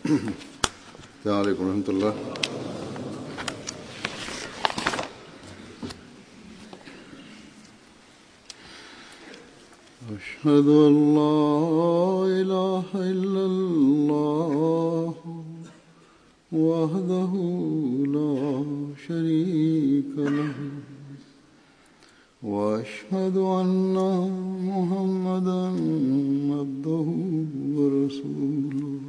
السلام عليكم ورحمة الله أشهد أن لا إله إلا الله وحده لا شريك له وأشهد أن محمدا عبده ورسوله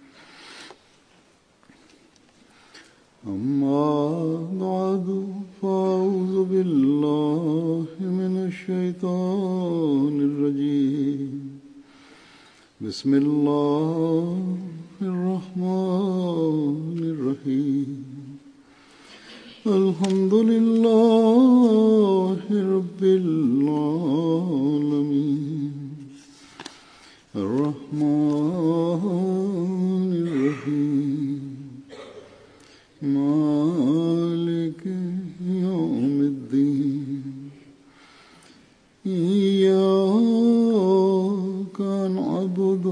أما بعد فأعوذ بالله من الشيطان الرجيم بسم الله الرحمن الرحيم الحمد لله رب العالمين الرحمن الرحيم مالك يوم الدين إياك نعبد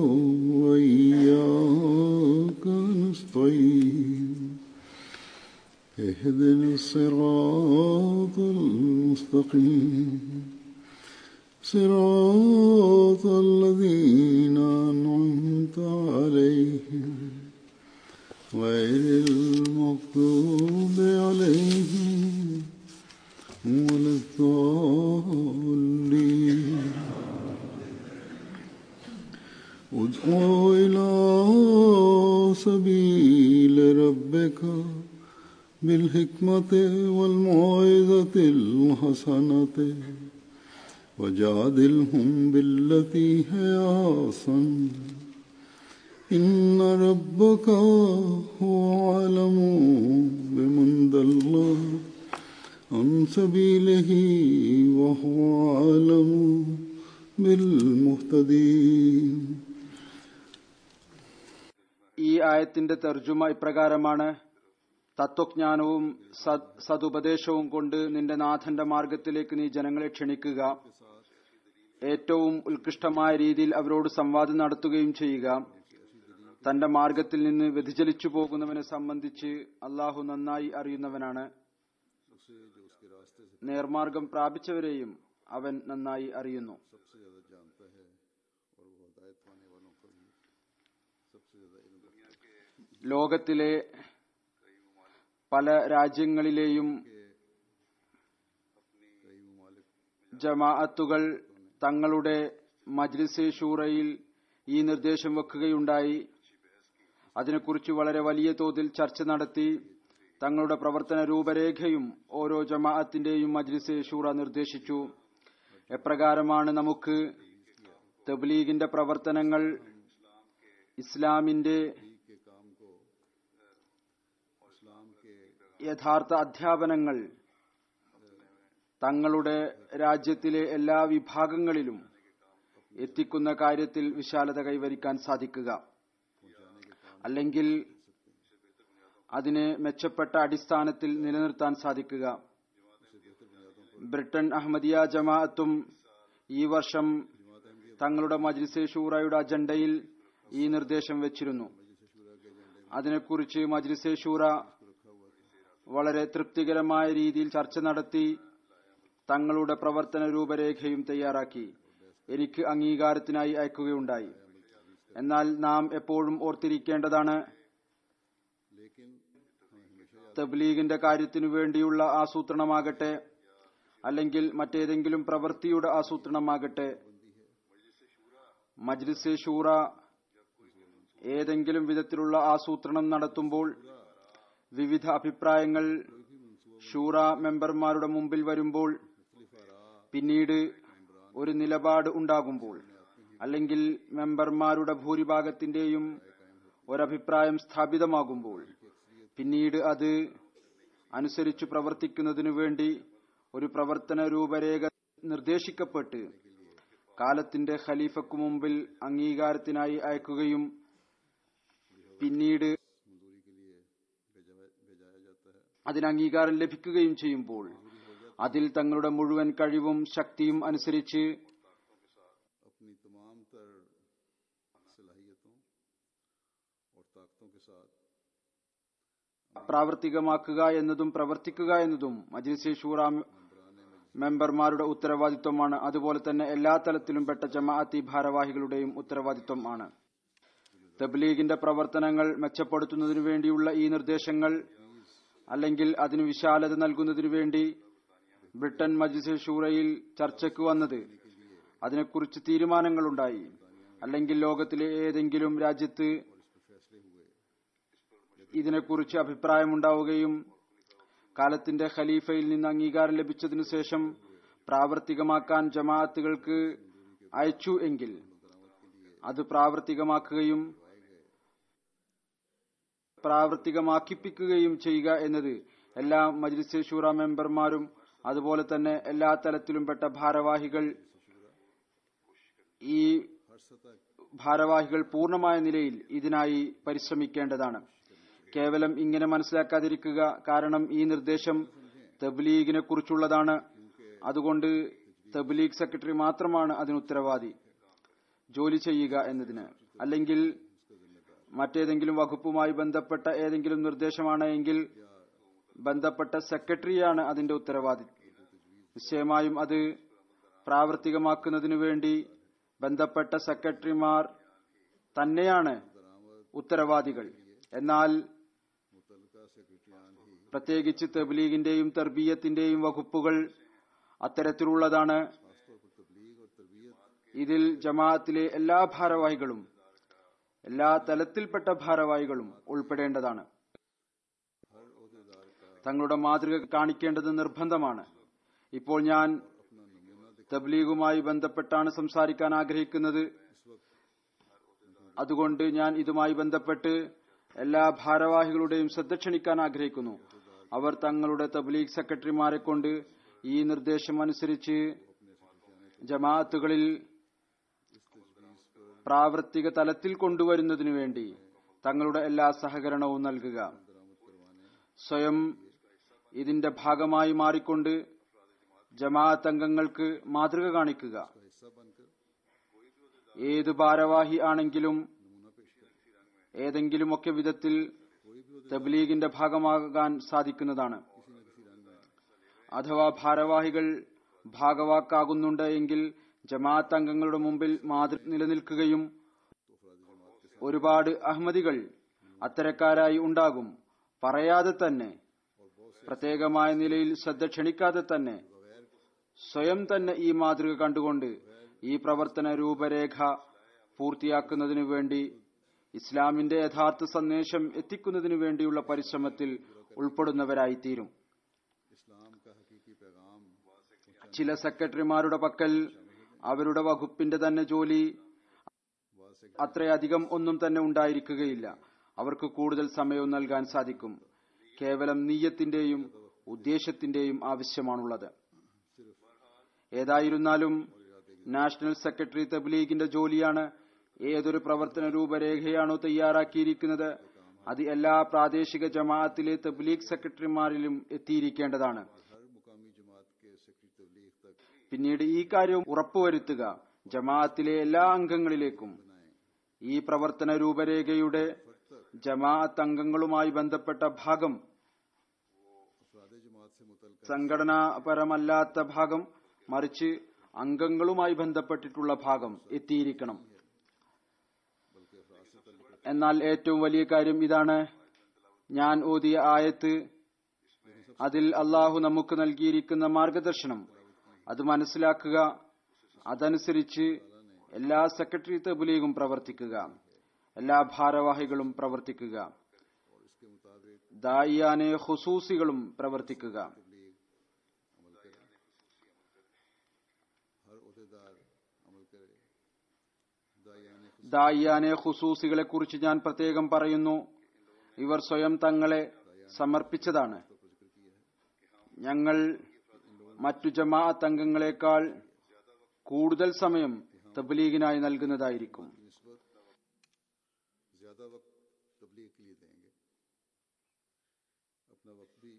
وإياك نستعين اهدنا الصراط المستقيم صراط الذين أنعمت عليهم غير المغضوب عليهم ولا الضالين ادعو إلى سبيل ربك بالحكمة والموعظة الحسنة وجادلهم بالتي هي أحسن إن ربك هو أعلم بمن ضل عن سبيله وهو أعلم بالمهتدين ഈ ആയത്തിന്റെ തർജുമ ഇപ്രകാരമാണ് തത്വജ്ഞാനവും സദ് സതുപദേശവും കൊണ്ട് നിന്റെ നാഥന്റെ മാർഗത്തിലേക്ക് നീ ജനങ്ങളെ ക്ഷണിക്കുക ഏറ്റവും ഉത്കൃഷ്ടമായ രീതിയിൽ അവരോട് സംവാദം നടത്തുകയും ചെയ്യുക തന്റെ മാർഗത്തിൽ നിന്ന് വ്യതിചലിച്ചു പോകുന്നവനെ സംബന്ധിച്ച് അള്ളാഹു നന്നായി അറിയുന്നവനാണ് നേർമാർഗം പ്രാപിച്ചവരെയും അവൻ നന്നായി അറിയുന്നു ലോകത്തിലെ പല രാജ്യങ്ങളിലെയും ജമാഅത്തുകൾ തങ്ങളുടെ മജ്ലിസെ ഷൂറയിൽ ഈ നിർദ്ദേശം വെക്കുകയുണ്ടായി അതിനെക്കുറിച്ച് വളരെ വലിയ തോതിൽ ചർച്ച നടത്തി തങ്ങളുടെ പ്രവർത്തന രൂപരേഖയും ഓരോ ജമാഅത്തിന്റെയും മജ്ലിസെ ഷൂറ നിർദ്ദേശിച്ചു എപ്രകാരമാണ് നമുക്ക് തബ്ലീഗിന്റെ പ്രവർത്തനങ്ങൾ ഇസ്ലാമിന്റെ യഥാർത്ഥ അധ്യാപനങ്ങൾ തങ്ങളുടെ രാജ്യത്തിലെ എല്ലാ വിഭാഗങ്ങളിലും എത്തിക്കുന്ന കാര്യത്തിൽ വിശാലത കൈവരിക്കാൻ സാധിക്കുക അല്ലെങ്കിൽ അതിനെ മെച്ചപ്പെട്ട അടിസ്ഥാനത്തിൽ നിലനിർത്താൻ സാധിക്കുക ബ്രിട്ടൻ അഹമ്മദിയ ജമാഅത്തും ഈ വർഷം തങ്ങളുടെ മജ്ലിസെ ഷൂറയുടെ അജണ്ടയിൽ ഈ നിർദ്ദേശം വെച്ചിരുന്നു അതിനെക്കുറിച്ച് മജ്ലിസെ ഷൂറ വളരെ തൃപ്തികരമായ രീതിയിൽ ചർച്ച നടത്തി തങ്ങളുടെ പ്രവർത്തന രൂപരേഖയും തയ്യാറാക്കി എനിക്ക് അംഗീകാരത്തിനായി അയക്കുകയുണ്ടായി എന്നാൽ നാം എപ്പോഴും ഓർത്തിരിക്കേണ്ടതാണ് തബ്ലീഗിന്റെ കാര്യത്തിനു വേണ്ടിയുള്ള ആസൂത്രണമാകട്ടെ അല്ലെങ്കിൽ മറ്റേതെങ്കിലും പ്രവൃത്തിയുടെ ആസൂത്രണമാകട്ടെ മജ്ലിസെ ഷൂറ ഏതെങ്കിലും വിധത്തിലുള്ള ആസൂത്രണം നടത്തുമ്പോൾ വിവിധ അഭിപ്രായങ്ങൾ ഷൂറ മെമ്പർമാരുടെ മുമ്പിൽ വരുമ്പോൾ പിന്നീട് ഒരു നിലപാട് ഉണ്ടാകുമ്പോൾ അല്ലെങ്കിൽ മെമ്പർമാരുടെ ഭൂരിഭാഗത്തിന്റെയും ഒരഭിപ്രായം സ്ഥാപിതമാകുമ്പോൾ പിന്നീട് അത് അനുസരിച്ചു പ്രവർത്തിക്കുന്നതിനു വേണ്ടി ഒരു പ്രവർത്തന രൂപരേഖ നിർദ്ദേശിക്കപ്പെട്ട് കാലത്തിന്റെ ഖലീഫക്കു മുമ്പിൽ അംഗീകാരത്തിനായി അയക്കുകയും പിന്നീട് അതിന് അംഗീകാരം ലഭിക്കുകയും ചെയ്യുമ്പോൾ അതിൽ തങ്ങളുടെ മുഴുവൻ കഴിവും ശക്തിയും അനുസരിച്ച് अपनी तमाम तर सलाहियतों और ताकतों के साथ പ്രാവർത്തികമാക്കുക എന്നതും പ്രവർത്തിക്കുക എന്നതും മജ്ലിസ് ഷൂറ മെമ്പർമാരുടെ ഉത്തരവാദിത്വമാണ് അതുപോലെ തന്നെ എല്ലാ തലത്തിലും പെട്ട ജമാഅത്തി ഭാരവാഹികളുടെയും ഉത്തരവാദിത്വമാണ് തബ്ലീഗിന്റെ പ്രവർത്തനങ്ങൾ മെച്ചപ്പെടുത്തുന്നതിനു വേണ്ടിയുള്ള ഈ നിർദ്ദേശങ്ങൾ അല്ലെങ്കിൽ അതിന് വിശാലത നൽകുന്നതിനു വേണ്ടി ബ്രിട്ടൻ മജ്ലിസ് ഷൂറയിൽ ചർച്ചയ്ക്ക് വന്നത് അതിനെക്കുറിച്ച് തീരുമാനങ്ങളുണ്ടായി അല്ലെങ്കിൽ ലോകത്തിലെ ഏതെങ്കിലും രാജ്യത്ത് ഇതിനെക്കുറിച്ച് അഭിപ്രായമുണ്ടാവുകയും കാലത്തിന്റെ ഖലീഫയിൽ നിന്ന് അംഗീകാരം ലഭിച്ചതിനു ശേഷം പ്രാവർത്തികമാക്കാൻ ജമാഅത്തുകൾക്ക് അയച്ചു എങ്കിൽ അത് പ്രാവർത്തികമാക്കുകയും പ്രാവർത്തികമാക്കിപ്പിക്കുകയും ചെയ്യുക എന്നത് എല്ലാ മജ്ലിസ് ഷൂറ മെമ്പർമാരും അതുപോലെ തന്നെ എല്ലാ തലത്തിലും പെട്ട ഭാരവാഹികൾ ഈ ഭാരവാഹികൾ പൂർണ്ണമായ നിലയിൽ ഇതിനായി പരിശ്രമിക്കേണ്ടതാണ് കേവലം ഇങ്ങനെ മനസ്സിലാക്കാതിരിക്കുക കാരണം ഈ നിർദ്ദേശം തബ്ലീഗിനെ കുറിച്ചുള്ളതാണ് അതുകൊണ്ട് തബ്ലീഗ് സെക്രട്ടറി മാത്രമാണ് അതിന് ഉത്തരവാദി ജോലി ചെയ്യുക എന്നതിന് അല്ലെങ്കിൽ മറ്റേതെങ്കിലും വകുപ്പുമായി ബന്ധപ്പെട്ട ഏതെങ്കിലും നിർദ്ദേശമാണ് എങ്കിൽ ബന്ധപ്പെട്ട സെക്രട്ടറിയാണ് അതിന്റെ ഉത്തരവാദി നിശ്ചയമായും അത് പ്രാവർത്തികമാക്കുന്നതിനു വേണ്ടി ബന്ധപ്പെട്ട സെക്രട്ടറിമാർ തന്നെയാണ് ഉത്തരവാദികൾ എന്നാൽ പ്രത്യേകിച്ച് തബ്ലീഗിന്റെയും തർബീയത്തിന്റെയും വകുപ്പുകൾ അത്തരത്തിലുള്ളതാണ് ഇതിൽ ജമാഅത്തിലെ എല്ലാ ഭാരവാഹികളും എല്ലാ തലത്തിൽപ്പെട്ട ഭാരവാഹികളും ഉൾപ്പെടേണ്ടതാണ് തങ്ങളുടെ മാതൃക കാണിക്കേണ്ടത് നിർബന്ധമാണ് ഇപ്പോൾ ഞാൻ തബ്ലീഗുമായി ബന്ധപ്പെട്ടാണ് സംസാരിക്കാൻ ആഗ്രഹിക്കുന്നത് അതുകൊണ്ട് ഞാൻ ഇതുമായി ബന്ധപ്പെട്ട് എല്ലാ ഭാരവാഹികളുടെയും ശ്രദ്ധ ക്ഷണിക്കാൻ ആഗ്രഹിക്കുന്നു അവർ തങ്ങളുടെ തബ്ലീഗ് സെക്രട്ടറിമാരെ കൊണ്ട് ഈ നിർദ്ദേശം അനുസരിച്ച് ജമാഅത്തുകളിൽ പ്രാവർത്തിക തലത്തിൽ കൊണ്ടുവരുന്നതിനു വേണ്ടി തങ്ങളുടെ എല്ലാ സഹകരണവും നൽകുക സ്വയം ഇതിന്റെ ഭാഗമായി മാറിക്കൊണ്ട് ജമാഅത്ത് അംഗങ്ങൾക്ക് മാതൃക കാണിക്കുക ഏത് ഭാരവാഹി ആണെങ്കിലും ഏതെങ്കിലുമൊക്കെ വിധത്തിൽ തബ്ലീഗിന്റെ ഭാഗമാകാൻ സാധിക്കുന്നതാണ് അഥവാ ഭാരവാഹികൾ ഭാഗവാക്കാകുന്നുണ്ട് എങ്കിൽ ജമാഅത്ത് അംഗങ്ങളുടെ മുമ്പിൽ മാതൃ നിലനിൽക്കുകയും ഒരുപാട് അഹമ്മദികൾ അത്തരക്കാരായി ഉണ്ടാകും പറയാതെ തന്നെ പ്രത്യേകമായ നിലയിൽ ശ്രദ്ധ ക്ഷണിക്കാതെ തന്നെ സ്വയം തന്നെ ഈ മാതൃക കണ്ടുകൊണ്ട് ഈ പ്രവർത്തന രൂപരേഖ പൂർത്തിയാക്കുന്നതിനു വേണ്ടി ഇസ്ലാമിന്റെ യഥാർത്ഥ സന്ദേശം എത്തിക്കുന്നതിനു വേണ്ടിയുള്ള പരിശ്രമത്തിൽ ഉൾപ്പെടുന്നവരായിത്തീരും ചില സെക്രട്ടറിമാരുടെ പക്കൽ അവരുടെ വകുപ്പിന്റെ തന്നെ ജോലി അത്രയധികം ഒന്നും തന്നെ ഉണ്ടായിരിക്കുകയില്ല അവർക്ക് കൂടുതൽ സമയവും നൽകാൻ സാധിക്കും കേവലം നീയത്തിന്റെയും ഉദ്ദേശത്തിന്റെയും ആവശ്യമാണുള്ളത് ഏതായിരുന്നാലും നാഷണൽ സെക്രട്ടറി തബ്ലീഗിന്റെ ജോലിയാണ് ഏതൊരു പ്രവർത്തന രൂപരേഖയാണോ തയ്യാറാക്കിയിരിക്കുന്നത് അത് എല്ലാ പ്രാദേശിക ജമാഅത്തിലെ തബ്ലീഗ് സെക്രട്ടറിമാരിലും എത്തിയിരിക്കേണ്ടതാണ് പിന്നീട് ഈ കാര്യം ഉറപ്പുവരുത്തുക ജമാഅത്തിലെ എല്ലാ അംഗങ്ങളിലേക്കും ഈ പ്രവർത്തന രൂപരേഖയുടെ ജമാഅത്ത് അംഗങ്ങളുമായി ബന്ധപ്പെട്ട ഭാഗം സംഘടനാപരമല്ലാത്ത ഭാഗം മറിച്ച് അംഗങ്ങളുമായി ബന്ധപ്പെട്ടിട്ടുള്ള ഭാഗം എത്തിയിരിക്കണം എന്നാൽ ഏറ്റവും വലിയ കാര്യം ഇതാണ് ഞാൻ ഓതിയ ആയത്ത് അതിൽ അള്ളാഹു നമുക്ക് നൽകിയിരിക്കുന്ന മാർഗദർശനം അത് മനസ്സിലാക്കുക അതനുസരിച്ച് എല്ലാ സെക്രട്ടറി തബുലീഗും പ്രവർത്തിക്കുക എല്ലാ ഭാരവാഹികളും പ്രവർത്തിക്കുക ദായിയാനെ ഹുസൂസികളും പ്രവർത്തിക്കുക ദായിയാനെ ഹുസൂസികളെ കുറിച്ച് ഞാൻ പ്രത്യേകം പറയുന്നു ഇവർ സ്വയം തങ്ങളെ സമർപ്പിച്ചതാണ് ഞങ്ങൾ മറ്റു ജമാഅത്ത് അംഗങ്ങളെക്കാൾ കൂടുതൽ സമയം തബ്ലീഗിനായി നൽകുന്നതായിരിക്കും ज्यादा वक्त तबलीग के लिए देंगे अपना वक्त भी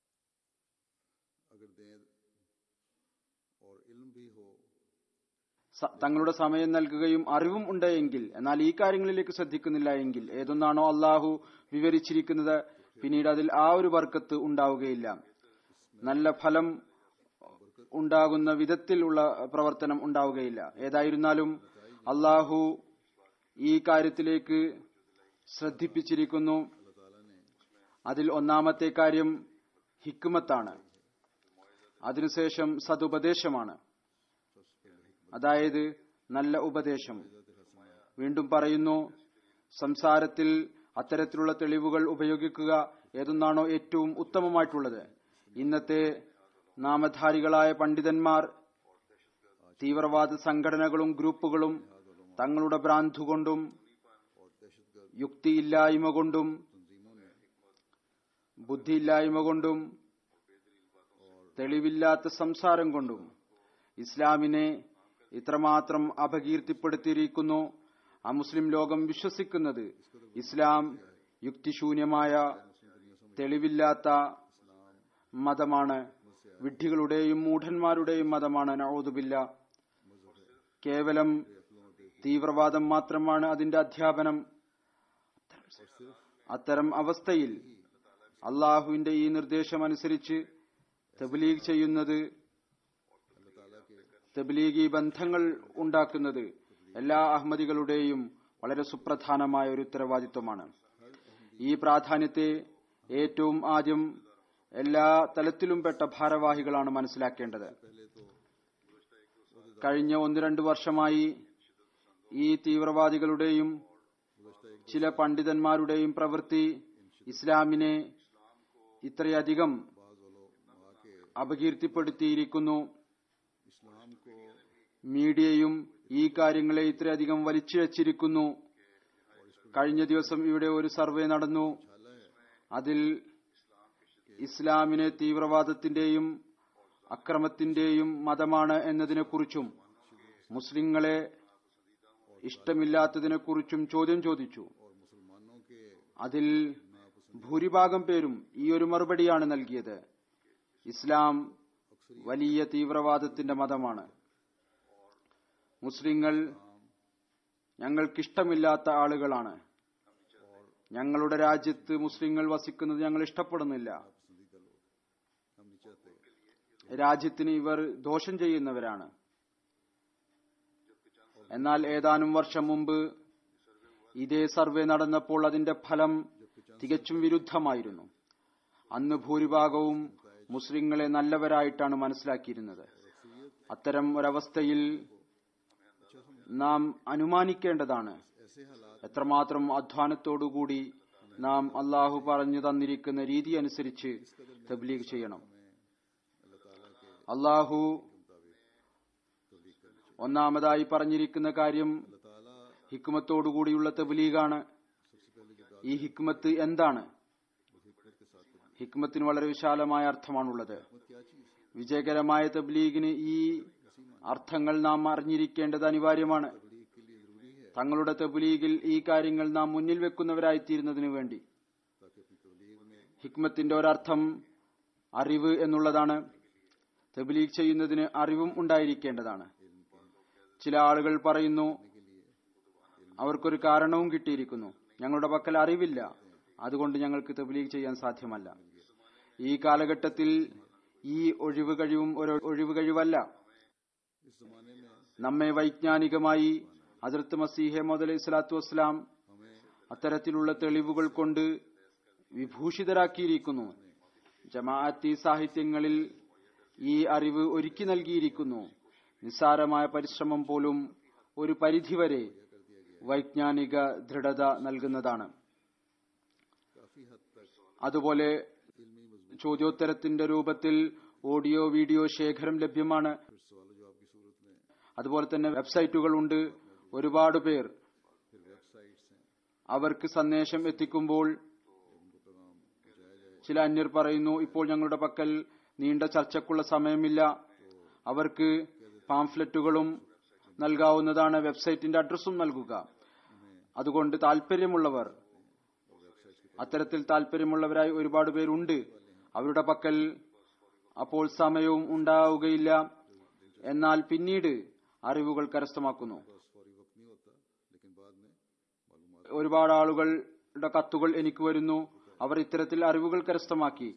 अगर दें और इल्म भी हो സ- തങ്ങളുടെ സമയം നൽകുകയും അറിവും ഉണ്ടെങ്കിൽ എന്നാൽ ഈ കാര്യങ്ങളിലേക്ക് ശ്രദ്ധിക്കുന്നില്ല എങ്കിൽ ഏതൊന്നാണോ അള്ളാഹു വിവരിച്ചിരിക്കുന്നത് പിന്നീട് അതിൽ ആ ഒരു വർക്കത്ത് ഉണ്ടാവുകയില്ല നല്ല ഫലം ഉണ്ടാകുന്ന വിധത്തിലുള്ള പ്രവർത്തനം ഉണ്ടാവുകയില്ല ഏതായിരുന്നാലും അള്ളാഹു ഈ കാര്യത്തിലേക്ക് ശ്രദ്ധിപ്പിച്ചിരിക്കുന്നു അതിൽ ഒന്നാമത്തെ കാര്യം ഹിക്മത്താണ് അതിനുശേഷം സതുപദേശമാണ് അതായത് നല്ല ഉപദേശം വീണ്ടും പറയുന്നു സംസാരത്തിൽ അത്തരത്തിലുള്ള തെളിവുകൾ ഉപയോഗിക്കുക ഏതൊന്നാണോ ഏറ്റവും ഉത്തമമായിട്ടുള്ളത് ഇന്നത്തെ നാമധാരികളായ പണ്ഡിതന്മാർ തീവ്രവാദ സംഘടനകളും ഗ്രൂപ്പുകളും തങ്ങളുടെ ഭ്രാന്തുകൊണ്ടും യുക്തിയില്ലായ്മ കൊണ്ടും ബുദ്ധിയില്ലായ്മ കൊണ്ടും തെളിവില്ലാത്ത സംസാരം കൊണ്ടും ഇസ്ലാമിനെ ഇത്രമാത്രം അപകീർത്തിപ്പെടുത്തിയിരിക്കുന്നു ആ മുസ്ലിം ലോകം വിശ്വസിക്കുന്നത് ഇസ്ലാം യുക്തിശൂന്യമായ തെളിവില്ലാത്ത മതമാണ് വിഡ്ഢികളുടെയും മൂഢന്മാരുടെയും മതമാണ് നവോദുബില്ല കേവലം തീവ്രവാദം മാത്രമാണ് അതിന്റെ അധ്യാപനം അത്തരം അവസ്ഥയിൽ അള്ളാഹുവിന്റെ ഈ നിർദ്ദേശമനുസരിച്ച് തബ്ലീഗ് ചെയ്യുന്നത് തബ്ലീഗി ബന്ധങ്ങൾ ഉണ്ടാക്കുന്നത് എല്ലാ അഹമ്മദികളുടെയും വളരെ സുപ്രധാനമായ ഒരു ഉത്തരവാദിത്വമാണ് ഈ പ്രാധാന്യത്തെ ഏറ്റവും ആദ്യം എല്ലാ തലത്തിലും പെട്ട ഭാരവാഹികളാണ് മനസ്സിലാക്കേണ്ടത് കഴിഞ്ഞ ഒന്ന് രണ്ട് വർഷമായി ഈ തീവ്രവാദികളുടെയും ചില പണ്ഡിതന്മാരുടെയും പ്രവൃത്തി ഇസ്ലാമിനെ ഇത്രയധികം അപകീർത്തിപ്പെടുത്തിയിരിക്കുന്നു മീഡിയയും ഈ കാര്യങ്ങളെ ഇത്രയധികം വലിച്ചിഴച്ചിരിക്കുന്നു കഴിഞ്ഞ ദിവസം ഇവിടെ ഒരു സർവേ നടന്നു അതിൽ ഇസ്ലാമിനെ തീവ്രവാദത്തിന്റെയും അക്രമത്തിന്റെയും മതമാണ് എന്നതിനെക്കുറിച്ചും മുസ്ലിങ്ങളെ ഇഷ്ടമില്ലാത്തതിനെക്കുറിച്ചും ചോദ്യം ചോദിച്ചു അതിൽ ഭൂരിഭാഗം പേരും ഈ ഒരു മറുപടിയാണ് നൽകിയത് ഇസ്ലാം വലിയ തീവ്രവാദത്തിന്റെ മതമാണ് മുസ്ലിങ്ങൾ ഞങ്ങൾക്കിഷ്ടമില്ലാത്ത ആളുകളാണ് ഞങ്ങളുടെ രാജ്യത്ത് മുസ്ലിങ്ങൾ വസിക്കുന്നത് ഞങ്ങൾ ഇഷ്ടപ്പെടുന്നില്ല രാജ്യത്തിന് ഇവർ ദോഷം ചെയ്യുന്നവരാണ് എന്നാൽ ഏതാനും വർഷം മുമ്പ് ഇതേ സർവേ നടന്നപ്പോൾ അതിന്റെ ഫലം തികച്ചും വിരുദ്ധമായിരുന്നു അന്ന് ഭൂരിഭാഗവും മുസ്ലിങ്ങളെ നല്ലവരായിട്ടാണ് മനസ്സിലാക്കിയിരുന്നത് അത്തരം ഒരവസ്ഥയിൽ നാം അനുമാനിക്കേണ്ടതാണ് എത്രമാത്രം അധ്വാനത്തോടുകൂടി നാം അള്ളാഹു പറഞ്ഞു തന്നിരിക്കുന്ന രീതി അനുസരിച്ച് തബ്ലീഗ് ചെയ്യണം അള്ളാഹു ഒന്നാമതായി പറഞ്ഞിരിക്കുന്ന കാര്യം ഹിക്മത്തോടുകൂടിയുള്ള തബ്ലീഗാണ് ഈ ഹിക്മത്ത് എന്താണ് ഹിക്മത്തിന് വളരെ വിശാലമായ അർത്ഥമാണുള്ളത് വിജയകരമായ തബ്ലീഗിന് ഈ അർത്ഥങ്ങൾ നാം അറിഞ്ഞിരിക്കേണ്ടത് അനിവാര്യമാണ് തങ്ങളുടെ തബ്ലീഗിൽ ഈ കാര്യങ്ങൾ നാം മുന്നിൽ വെക്കുന്നവരായിത്തീരുന്നതിനു വേണ്ടി ഹിക്മത്തിന്റെ ഒരർത്ഥം അറിവ് എന്നുള്ളതാണ് തബ്ലീഗ് ചെയ്യുന്നതിന് അറിവും ഉണ്ടായിരിക്കേണ്ടതാണ് ചില ആളുകൾ പറയുന്നു അവർക്കൊരു കാരണവും കിട്ടിയിരിക്കുന്നു ഞങ്ങളുടെ പക്കൽ അറിവില്ല അതുകൊണ്ട് ഞങ്ങൾക്ക് തബ്ലീഗ് ചെയ്യാൻ സാധ്യമല്ല ഈ കാലഘട്ടത്തിൽ ഈ ഒഴിവ് കഴിവും ഒരു ഒഴിവ് കഴിവല്ല നമ്മെ വൈജ്ഞാനികമായി അതിർത്ത് മസീഹെ മുതലൈഹി സ്വലാത്തു വസ്സലാം അത്തരത്തിലുള്ള തെളിവുകൾ കൊണ്ട് വിഭൂഷിതരാക്കിയിരിക്കുന്നു ജമാഅത്തി സാഹിത്യങ്ങളിൽ ഈ അറിവ് ഒരുക്കി നൽകിയിരിക്കുന്നു നിസ്സാരമായ പരിശ്രമം പോലും ഒരു പരിധിവരെ വൈജ്ഞാനിക ദൃഢത നൽകുന്നതാണ് അതുപോലെ ചോദ്യോത്തരത്തിന്റെ രൂപത്തിൽ ഓഡിയോ വീഡിയോ ശേഖരം ലഭ്യമാണ് അതുപോലെ തന്നെ വെബ്സൈറ്റുകൾ ഉണ്ട് ഒരുപാട് പേർ അവർക്ക് സന്ദേശം എത്തിക്കുമ്പോൾ ചില അന്യർ പറയുന്നു ഇപ്പോൾ ഞങ്ങളുടെ പക്കൽ നീണ്ട ചർച്ചക്കുള്ള സമയമില്ല അവർക്ക് പാംഫ്ലെറ്റുകളും നൽകാവുന്നതാണ് വെബ്സൈറ്റിന്റെ അഡ്രസ്സും നൽകുക അതുകൊണ്ട് താല്പര്യമുള്ളവർ അത്തരത്തിൽ താല്പര്യമുള്ളവരായി ഒരുപാട് പേരുണ്ട് അവരുടെ പക്കൽ അപ്പോൾ സമയവും ഉണ്ടാവുകയില്ല എന്നാൽ പിന്നീട് അറിവുകൾ കരസ്ഥമാക്കുന്നു बस फौरी वक्त नहीं होता लेकिन बाद में मालूम ഒരുപാട് ആളുകളുടെ കത്തുകൾ എനിക്ക് വരുന്നു അവർ ഇത്തരത്തിൽ അറിവുകൾ കരസ്ഥമാക്കി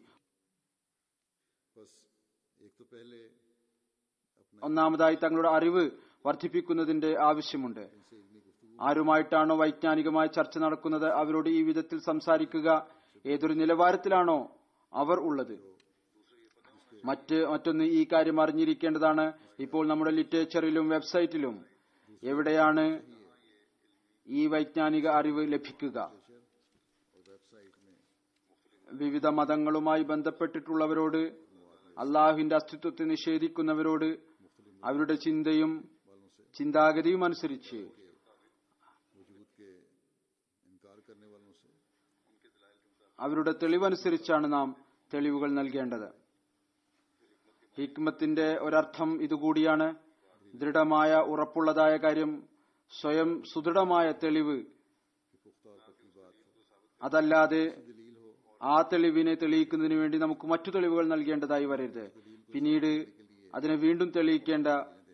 बस एक तो पहले अपना ഒന്നാമതായി തങ്ങളുടെ അറിവ് വർദ്ധിപ്പിക്കുന്നതിന്റെ ആവശ്യമുണ്ട് इनसे इल्मी गुफ्तगू ആരുമായിട്ടാണോ വൈജ്ഞാനികമായ ചർച്ച നടക്കുന്നത് അവരോട് ഈ വിധത്തിൽ സംസാരിക്കുക ഏതൊരു നിലവാരത്തിലാണോ അവർ ഉള്ളത് മറ്റ് മറ്റൊന്ന് ഈ കാര്യം അറിഞ്ഞിരിക്കേണ്ടതാണ് ഇപ്പോൾ നമ്മുടെ ലിറ്ററേച്ചറിലും വെബ്സൈറ്റിലും എവിടെയാണ് ഈ വൈജ്ഞാനിക അറിവ് ലഭിക്കുക और वेबसाइट में വിവിധ മതങ്ങളുമായി ബന്ധപ്പെട്ടിട്ടുള്ളവരോട് അള്ളാഹുവിന്റെ അസ്തിത്വത്തെ നിഷേധിക്കുന്നവരോട് അവരുടെ ചിന്തയും ചിന്താഗതിയും അനുസരിച്ച് वजूद के इनकार करने वालों से അവരുടെ തെളിവനുസരിച്ചാണ് നാം തെളിവുകൾ നൽകേണ്ടത് ഹിക്മത്തിന്റെ ഒരർത്ഥം ഇതുകൂടിയാണ് ദൃഢമായ ഉറപ്പുള്ളതായ കാര്യം സ്വയം സുദൃഢമായ തെളിവ് पुख्ता और पक्की बात हो അതല്ലാതെ दलील हो ആ തെളിവിനെ തെളിയിക്കുന്നതിന് വേണ്ടി നമുക്ക് മറ്റു തെളിവുകൾ നൽകേണ്ടതായി വരരുത് പിന്നീട് അതിനെ വീണ്ടും തെളിയിക്കേണ്ട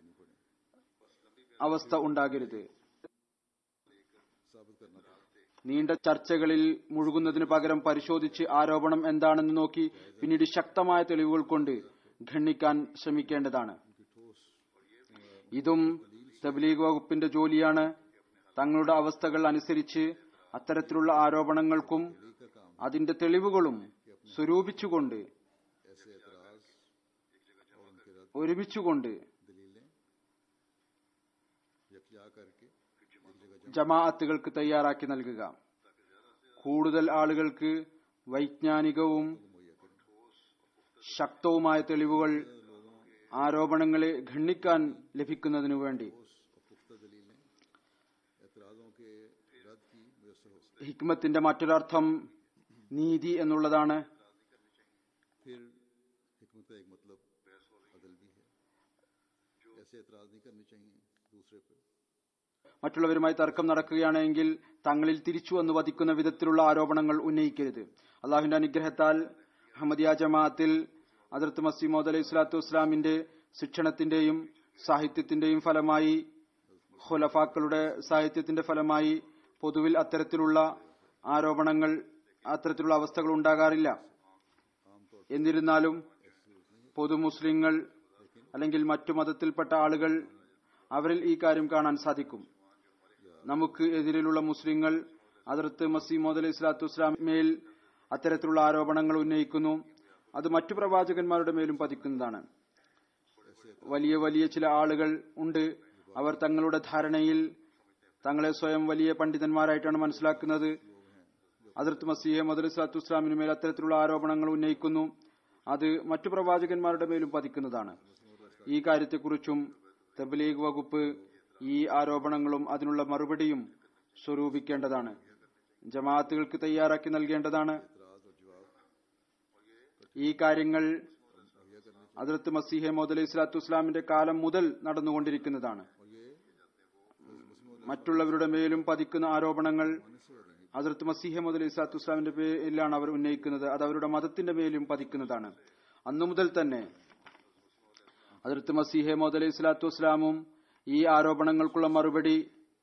അവസ്ഥ ഉണ്ടാകരുത് साबित करना पड़ता നീണ്ട ചർച്ചകളിൽ മുഴുകുന്നതിന് പകരം പരിശോധിച്ച് ആരോപണം എന്താണെന്ന് നോക്കി പിന്നീട് ശക്തമായ തെളിവുകൾ കൊണ്ട് ഖണ്ഡിക്കാൻ ശ്രമിക്കേണ്ടതാണ് ഇതും തബ്ലീഗ് വകുപ്പിന്റെ ജോലിയാണ് തങ്ങളുടെ അവസ്ഥകൾ അനുസരിച്ച് അത്തരത്തിലുള്ള ആരോപണങ്ങൾക്കും അതിന്റെ തെളിവുകളും സ്വരൂപിച്ചുകൊണ്ട് ऐसे एतराज और उनके रद्द ഒരുമിച്ചുകൊണ്ട് दलीलें यकजा करके एक जगह ജമാഅത്തുകൾക്ക് തയ്യാറാക്കി നൽകുക കൂടുതൽ ആളുകൾക്ക് വൈജ്ഞാനികവും ശക്തവുമായ തെളിവുകൾ ആരോപണങ്ങളെ ഖണ്ഡിക്കാൻ ലഭിക്കുന്നതിനു വേണ്ടി और पुख्ता दलीलें एतराज़ों के रद्द की मुयसर हो सके ഹിക്മത്തിന്റെ മറ്റൊരർത്ഥം നീതി എന്നുള്ളതാണ് फिर हिकमत का एक मतलब अदल भी है ऐसे एतराज नहीं करने चाहिए दूसरे पर മറ്റുള്ളവരുമായി തർക്കം നടക്കുകയാണെങ്കിൽ തങ്ങളിൽ തിരിച്ചു വന്ന് വധിക്കുന്ന വിധത്തിലുള്ള ആരോപണങ്ങൾ ഉന്നയിക്കരുത് അള്ളാഹുവിന്റെ അനുഗ്രഹത്താൽ അഹമ്മദിയ ജമാഅത്തിൽ അതിർത്ത് മസീമോദ് അലൈഹി സ്വലാത്തു വസ്സലാമിന്റെ ശിക്ഷണത്തിന്റെയും സാഹിത്യത്തിന്റെയും ഫലമായി ഖുലഫാക്കളുടെ സാഹിത്യത്തിന്റെ ഫലമായി പൊതുവിൽ അത്തരത്തിലുള്ള ആരോപണങ്ങൾ അത്തരത്തിലുള്ള അവസ്ഥകൾ ഉണ്ടാകാറില്ല എന്നിരുന്നാലും പൊതു മുസ്ലിങ്ങൾ അല്ലെങ്കിൽ മറ്റു മതത്തിൽപ്പെട്ട ആളുകൾ അവരിൽ ഈ കാര്യം കാണാൻ സാധിക്കും നമുക്ക് എതിരിലുള്ള മുസ്ലിങ്ങൾ അതിർത്ത് മസീമോദ് അലൈഹി സ്വലാത്തു വസ്സലാമേൽ അത്തരത്തിലുള്ള ആരോപണങ്ങൾ ഉന്നയിക്കുന്നു അത് മറ്റു പ്രവാചകന്മാരുടെ മേലും പതിക്കുന്നതാണ് വലിയ വലിയ ചില ആളുകൾ ഉണ്ട് അവർ തങ്ങളുടെ ധാരണയിൽ തങ്ങളെ സ്വയം വലിയ പണ്ഡിതന്മാരായിട്ടാണ് മനസ്സിലാക്കുന്നത് അതിർത്ത് മസീഹ് മദർ സ്വലാത്തു വസ്സലാമിന് മേൽ അത്തരത്തിലുള്ള ആരോപണങ്ങൾ ഉന്നയിക്കുന്നു അത് മറ്റു പ്രവാചകന്മാരുടെ മേലും പതിക്കുന്നതാണ് ഈ കാര്യത്തെക്കുറിച്ചും തബ്ലീഗ് വകുപ്പ് ഈ ആരോപണങ്ങളും അതിനുള്ള മറുപടിയും സ്വരൂപിക്കേണ്ടതാണ് ജമാഅത്തുകൾക്ക് തയ്യാറാക്കി നൽകേണ്ടതാണ് ഈ കാര്യങ്ങൾ അതിർത്ത് മസീഹെ മോദ് അലൈഹി സ്വലാത്തു വസ്സലാമിന്റെ കാലം മുതൽ നടന്നുകൊണ്ടിരിക്കുന്നതാണ് മറ്റുള്ളവരുടെ മേലും പതിക്കുന്ന ആരോപണങ്ങൾ അതിർത്ത് മസീഹ മുതൽ ഇസ്ലാത്തു വസ്സലാമിന്റെ പേരിലാണ് അവർ ഉന്നയിക്കുന്നത് അത് അവരുടെ മതത്തിന്റെ മേലും പതിക്കുന്നതാണ് അന്നു മുതൽ തന്നെ അതിർത്ത് മസീഹെ മോദ് അലൈഹി സ്വലാത്തു വസ്സലാമും ഈ ആരോപണങ്ങൾക്കുള്ള മറുപടി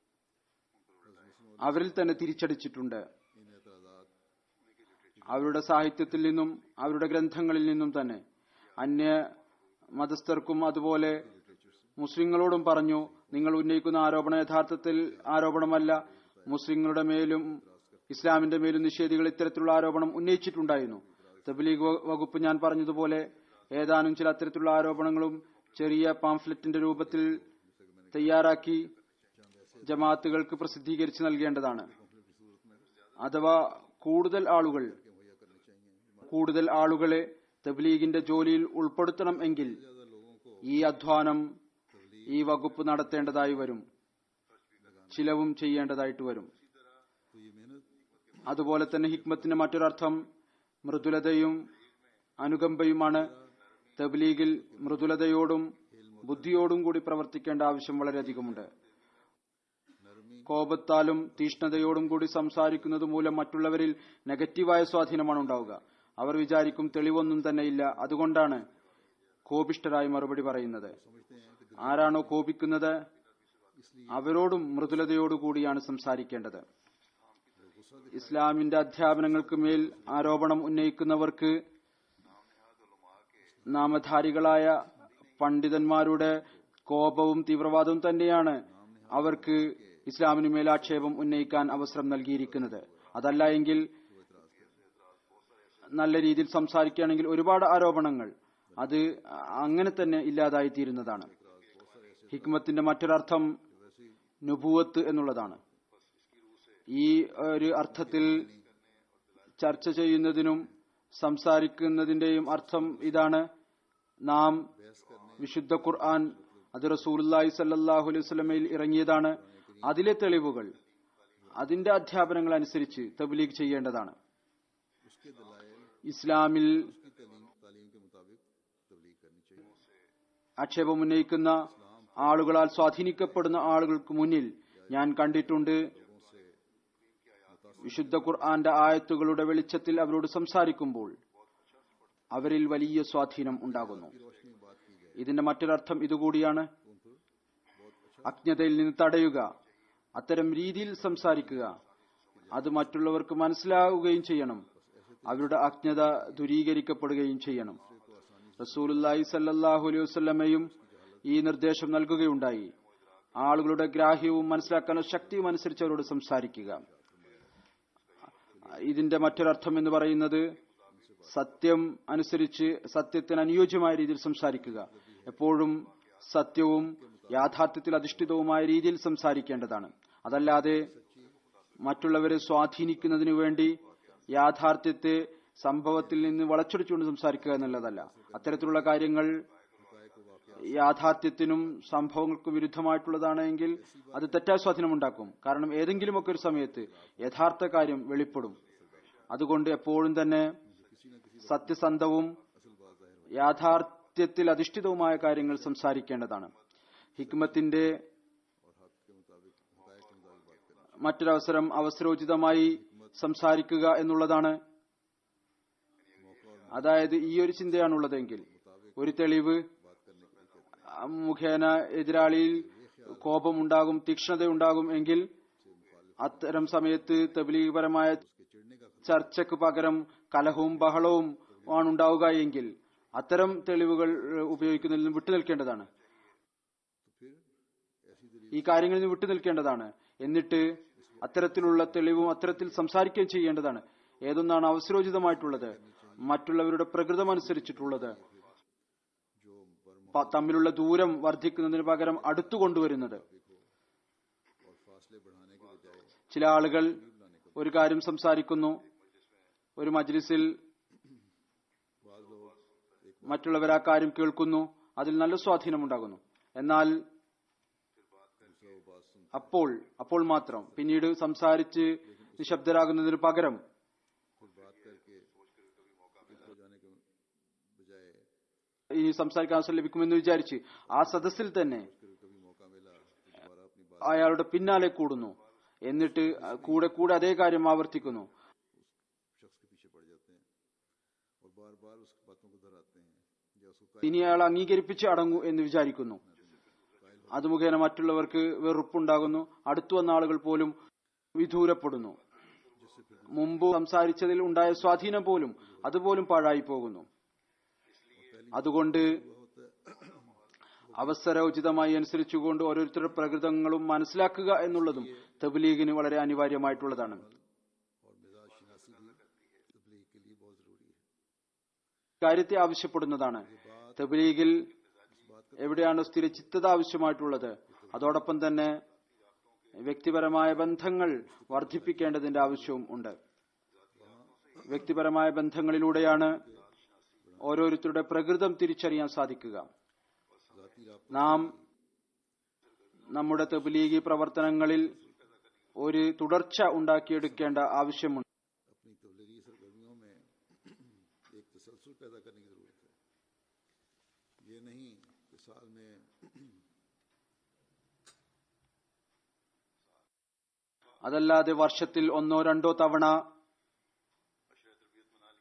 അവരിൽ തന്നെ തിരിച്ചടിച്ചിട്ടുണ്ട് इन एतराज़ात അവരുടെ സാഹിത്യത്തിൽ നിന്നും അവരുടെ ഗ്രന്ഥങ്ങളിൽ നിന്നും തന്നെ അന്യ മതസ്ഥർക്കും അതുപോലെ മുസ്ലിങ്ങളോടും പറഞ്ഞു നിങ്ങൾ ഉന്നയിക്കുന്ന ആരോപണം യഥാർത്ഥത്തിൽ ആരോപണമല്ല മുസ്ലിങ്ങളുടെ മേലും ഇസ്ലാമിന്റെ മേലും നിഷേധികൾ ഇത്തരത്തിലുള്ള ആരോപണം ഉന്നയിച്ചിട്ടുണ്ടായിരുന്നു തബ്ലീഗ് വ- വകുപ്പ് ഞാൻ പറഞ്ഞതുപോലെ ഏതാനും ചില അത്തരത്തിലുള്ള ആരോപണങ്ങളും ചെറിയ പാംഫ്ലെറ്റിന്റെ രൂപത്തിൽ തയ്യാറാക്കി ജമാഅത്തുകൾക്ക് പ്രസിദ്ധീകരിച്ച് നൽകേണ്ടതാണ് അഥവാ കൂടുതൽ ആളുകൾ കൂടുതൽ ആളുകളെ തബ്ലീഗിന്റെ ജോലിയിൽ ഉൾപ്പെടുത്തണം എങ്കിൽ ഈ അധ്വാനം ഈ വകുപ്പ് നടത്തേണ്ടതായി വരും ചിലവും ചെയ്യേണ്ടതായിട്ട് വരും तो ये मेहनत അതുപോലെ തന്നെ ഹിക്മത്തിന്റെ മറ്റൊരർത്ഥം മൃദുലതയും അനുകമ്പയുമാണ് തബ്ലീഗിൽ മൃദുലതയോടും ബുദ്ധിയോടും കൂടി പ്രവർത്തിക്കേണ്ട ആവശ്യം വളരെയധികമുണ്ട് കോപത്താലും തീഷ്ണതയോടും കൂടി സംസാരിക്കുന്നത് മൂലം മറ്റുള്ളവരിൽ നെഗറ്റീവായ സ്വാധീനമാണ് ഉണ്ടാവുക അവർ വിചാരിക്കും തെളിവൊന്നും തന്നെ ഇല്ല അതുകൊണ്ടാണ് കോപിഷ്ഠരായി മറുപടി പറയുന്നത് ആരാണോ കോപിക്കുന്നത് അവരോടും മൃദുലതയോടുകൂടിയാണ് സംസാരിക്കേണ്ടത് ഇസ്ലാമിന്റെ അധ്യാപനങ്ങൾക്ക് മേൽ ആരോപണം ഉന്നയിക്കുന്നവർക്ക് നാമധാരികളായ പണ്ഡിതന്മാരുടെ കോപവും തീവ്രവാദവും തന്നെയാണ് അവർക്ക് ഇസ്ലാമിന് മേൽ ആക്ഷേപം ഉന്നയിക്കാൻ അവസരം നൽകിയിരിക്കുന്നത് അതല്ല എങ്കിൽ നല്ല രീതിയിൽ സംസാരിക്കുകയാണെങ്കിൽ ഒരുപാട് ആരോപണങ്ങൾ അത് അങ്ങനെ തന്നെ ഇല്ലാതായി തീരുന്നതാണ് ഹിക്മത്തിന്റെ മറ്റൊരർത്ഥം നുപൂവത്ത് എന്നുള്ളതാണ് ഈ ഒരു അർത്ഥത്തിൽ ചർച്ച ചെയ്യുന്നതിനും സംസാരിക്കുന്നതിന്റെയും അർത്ഥം ഇതാണ് നാം വിശുദ്ധ ഖുർആൻ അത് റസൂലുല്ലാഹി സല്ലാഹു അലൈഹി സ്വലമയിൽ ഇറങ്ങിയതാണ് അതിലെ തെളിവുകൾ അതിന്റെ അധ്യാപനങ്ങൾ അനുസരിച്ച് തബ്ലീഗ് ചെയ്യേണ്ടതാണ് उसके दलाइल ഇസ്ലാമിൽ उसकी तालीम तालीम के मुताबिक तबलीग करनी चाहिए ആക്ഷേപമുന്നയിക്കുന്ന ആളുകളാൽ സ്വാധീനിക്കപ്പെടുന്ന ആളുകൾക്ക് മുന്നിൽ ഞാൻ കണ്ടിട്ടുണ്ട് വിശുദ്ധ ഖുർആന്റെ ആയത്തുകളുടെ വെളിച്ചത്തിൽ അവരോട് സംസാരിക്കുമ്പോൾ അവരിൽ വലിയ സ്വാധീനം ഉണ്ടാകുന്നു रोशनी में बात की जाए ഇതിന്റെ മറ്റൊരർത്ഥം ഇതുകൂടിയാണ് അജ്ഞതയിൽ നിന്ന് തടയുക അത്തരം രീതിയിൽ സംസാരിക്കുക അത് മറ്റുള്ളവർക്ക് മനസ്സിലാവുകയും ചെയ്യണം അവരുടെ അജ്ഞത ദുരീകരിക്കപ്പെടുകയും ചെയ്യണം റസൂലുല്ലാഹി സല്ലാഹു അലൈഹി വസ്ലമയും ഈ നിർദ്ദേശം നൽകുകയുണ്ടായി ആളുകളുടെ ഗ്രാഹ്യവും മനസ്സിലാക്കാനുള്ള ശക്തിയും അനുസരിച്ച് അവരോട് സംസാരിക്കുക ഇതിന്റെ മറ്റൊരർത്ഥം എന്ന് പറയുന്നത് സത്യം അനുസരിച്ച് സത്യത്തിന് അനുയോജ്യമായ രീതിയിൽ സംസാരിക്കുക എപ്പോഴും സത്യവും യാഥാർത്ഥ്യത്തിൽ അധിഷ്ഠിതവുമായ രീതിയിൽ സംസാരിക്കേണ്ടതാണ് അതല്ലാതെ മറ്റുള്ളവരെ സ്വാധീനിക്കുന്നതിനു വേണ്ടി യാഥാർത്ഥ്യത്തെ സംഭവത്തിൽ നിന്ന് വളച്ചൊടിച്ചുകൊണ്ട് സംസാരിക്കുക എന്നുള്ളതല്ല അത്തരത്തിലുള്ള കാര്യങ്ങൾ യാഥാർത്ഥ്യത്തിനും സംഭവങ്ങൾക്കും വിരുദ്ധമായിട്ടുള്ളതാണ് എങ്കിൽ അത് തെറ്റായ സ്വാധീനമുണ്ടാക്കും കാരണം ഏതെങ്കിലുമൊക്കെ ഒരു സമയത്ത് യഥാർത്ഥ കാര്യം വെളിപ്പെടും അതുകൊണ്ട് എപ്പോഴും തന്നെ സത്യസന്ധവും യാഥാർത്ഥ്യത്തിൽ അധിഷ്ഠിതവുമായ കാര്യങ്ങൾ സംസാരിക്കേണ്ടതാണ് ഹിക്മത്തിന്റെ മറ്റൊരവസരം അവസരോചിതമായി സംസാരിക്കുക എന്നുള്ളതാണ് അതായത് ഈ ഒരു ചിന്തയാണുള്ളതെങ്കിൽ ഒരു തെളിവ് മുഖേന എതിരാളിയിൽ കോപമുണ്ടാകും തീക്ഷ്ണതയുണ്ടാകും എങ്കിൽ അത്തരം സമയത്ത് തബ്ലീഗപരമായ ചർച്ചയ്ക്ക് പകരം കലഹവും ബഹളവും ആണ് ഉണ്ടാവുക എങ്കിൽ അത്തരം തെളിവുകൾ ഉപയോഗിക്കുന്നതിൽ നിന്ന് വിട്ടുനിൽക്കേണ്ടതാണ് ഈ കാര്യങ്ങളിൽ നിന്ന് വിട്ടുനിൽക്കേണ്ടതാണ് എന്നിട്ട് അത്തരത്തിലുള്ള തെളിവും അത്തരത്തിൽ സംസാരിക്കുകയും ചെയ്യേണ്ടതാണ് ഏതൊന്നാണ് അവസരോചിതമായിട്ടുള്ളത് മറ്റുള്ളവരുടെ പ്രകൃതം അനുസരിച്ചിട്ടുള്ളത് പ- തമ്മിലുള്ള ദൂരം വർദ്ധിക്കുന്നതിന് പകരം അടുത്തു കൊണ്ടുവരുന്നത് ചില ആളുകൾ ഒരു കാര്യം സംസാരിക്കുന്നു ഒരു മജ്ലിസിൽ മറ്റുള്ളവർ ആ കാര്യം കേൾക്കുന്നു അതിൽ നല്ല സ്വാധീനമുണ്ടാകുന്നു എന്നാൽ അപ്പോൾ അപ്പോൾ മാത്രം പിന്നീട് സംസാരിച്ച് നിശബ്ദരാകുന്നതിന് പകരം ഇനി സംസാരിക്കാൻ അവസരം ലഭിക്കുമെന്ന് വിചാരിച്ച് ആ സദസ്സിൽ തന്നെ അയാളുടെ പിന്നാലെ കൂടുന്നു എന്നിട്ട് കൂടെ കൂടെ അതേ കാര്യം ആവർത്തിക്കുന്നു शख्स के पीछे पड़ जाते हैं और बार बार उस बातों को दोहराते हैं या उसको ഇനി അയാൾ അംഗീകരിപ്പിച്ച് അടങ്ങൂ എന്ന് വിചാരിക്കുന്നു അത് മുഖേന മറ്റുള്ളവർക്ക് വെറുപ്പുണ്ടാകുന്നു അടുത്തു വന്ന ആളുകൾ പോലും വിദൂരപ്പെടുന്നു മുമ്പ് സംസാരിച്ചതിൽ ഉണ്ടായ സ്വാധീനം പോലും അതുപോലും പാഴായി പോകുന്നു അതുകൊണ്ട് അവസരോചിതമായി അനുസരിച്ചുകൊണ്ട് ഓരോരുത്തരുടെ പ്രകൃതങ്ങളും മനസ്സിലാക്കുക എന്നുള്ളതും തബ്ലീഗിന് വളരെ അനിവാര്യമായിട്ടുള്ളതാണ് और मिजाज शिनासी भी तबलीग के लिए बहुत ज़रूरी है കാര്യത്തെ ആവശ്യപ്പെടുന്നതാണ് തബ്ലീഗിൽ എവിടെയാണ് സ്ഥിരചിത്തത ആവശ്യമായിട്ടുള്ളത് അതോടൊപ്പം തന്നെ വ്യക്തിപരമായ ബന്ധങ്ങൾ വർദ്ധിപ്പിക്കേണ്ടതിന്റെ ആവശ്യവും ഉണ്ട് വ്യക്തിപരമായ ബന്ധങ്ങളിലൂടെയാണ് ഓരോരുത്തരുടെ പ്രകൃതം തിരിച്ചറിയാൻ സാധിക്കുക നാം നമ്മുടെ തബ്ലീഗി പ്രവർത്തനങ്ങളിൽ ഒരു തുടർച്ച ഉണ്ടാക്കിയെടുക്കേണ്ട ആവശ്യമുണ്ട് अपनी तबलीगी सरगर्मियों में एक तसलसल पैदा करने की ज़रूरत है ये नहीं कि साल में അതല്ലാതെ വർഷത്തിൽ ഒന്നോ രണ്ടോ തവണ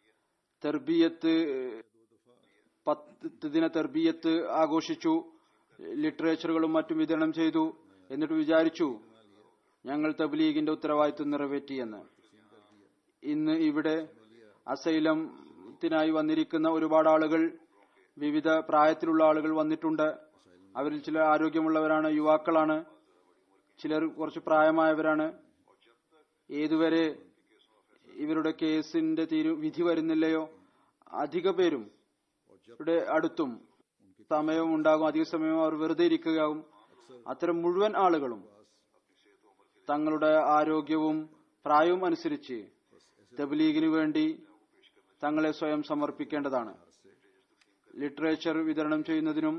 തെർബിയത്ത് പത്ത് ദിന തെർബിയത്ത് ആഘോഷിച്ചു ലിറ്ററേച്ചറുകളും മറ്റും വിതരണം ചെയ്തു എന്നിട്ട് വിചാരിച്ചു ഞങ്ങൾ തബ്ലീഗിന്റെ ഉത്തരവാദിത്വം നിറവേറ്റിയെന്ന് ഇന്ന് ഇവിടെ അസൈലത്തിനായി വന്നിരിക്കുന്ന ഒരുപാട് ആളുകൾ വിവിധ പ്രായത്തിലുള്ള ആളുകൾ വന്നിട്ടുണ്ട് അവരിൽ ചിലർ ആരോഗ്യമുള്ളവരാണ് യുവാക്കളാണ് ചിലർ കുറച്ച് പ്രായമായവരാണ് ഏതുവരെ ഇവരുടെ കേസിന്റെ തീരു വിധി വരുന്നില്ലയോ അധിക പേരും ഇവിടെ അടുത്തും സമയവും ഉണ്ടാകും അധിക സമയവും അവർ വെറുതെ ഇരിക്കുകയാകും അത്തരം മുഴുവൻ ആളുകളും തങ്ങളുടെ ആരോഗ്യവും പ്രായവും അനുസരിച്ച് തബ്ലീഗിനു വേണ്ടി തങ്ങളെ സ്വയം സമർപ്പിക്കേണ്ടതാണ് ലിറ്ററേച്ചർ വിതരണം ചെയ്യുന്നതിനും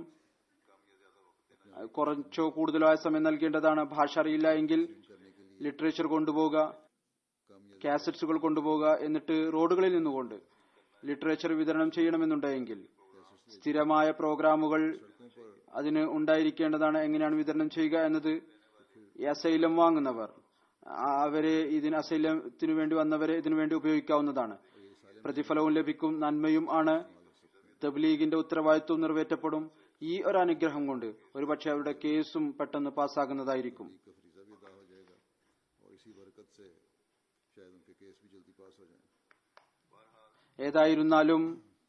കുറച്ചോ കൂടുതലോ ആയ സമയം നൽകേണ്ടതാണ് ഭാഷ അറിയില്ല എങ്കിൽ ലിറ്ററേച്ചർ കൊണ്ടുപോവുക കാസറ്റ്സുകൾ കൊണ്ടുപോവുക എന്നിട്ട് റോഡുകളിൽ നിന്നുകൊണ്ട് ലിറ്ററേച്ചർ വിതരണം ചെയ്യണമെന്നുണ്ടെങ്കിൽ സ്ഥിരമായ പ്രോഗ്രാമുകൾ അതിന് ഉണ്ടായിരിക്കേണ്ടതാണ് എങ്ങനെയാണ് വിതരണം ചെയ്യുക എന്നത് ഈ അസൈലം വാങ്ങുന്നവർ ആ- അവരെ ഇതിന് അസൈലത്തിനു വേണ്ടി വന്നവരെ ഇതിനു വേണ്ടി ഉപയോഗിക്കാവുന്നതാണ് പ്രതിഫലവും ലഭിക്കും നന്മയും ആണ് തബ്ലീഗിന്റെ ഉത്തരവാദിത്വം നിറവേറ്റപ്പെടും ഈ ഒരു അനുഗ്രഹം കൊണ്ട് ഒരുപക്ഷെ അവരുടെ കേസും പെട്ടെന്ന് പാസ്സാകുന്നതായിരിക്കും का फरीजा भी अदा हो जाएगा और इसी बरकत से शायद उनके केस भी जल्दी पास हो जाएं ഏതായിരുന്നാലും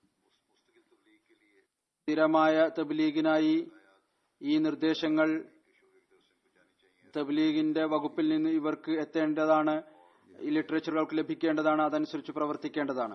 സ്ഥിരമായ തബ്ലീഗിനായി ഈ നിർദ്ദേശങ്ങൾ തബ്ലീഗിന്റെ വകുപ്പിൽ നിന്ന് ഇവർക്ക് എത്തേണ്ടതാണ് ഈ ലിറ്ററേച്ചറുകൾക്ക് ലഭിക്കേണ്ടതാണ് അതനുസരിച്ച് പ്രവർത്തിക്കേണ്ടതാണ്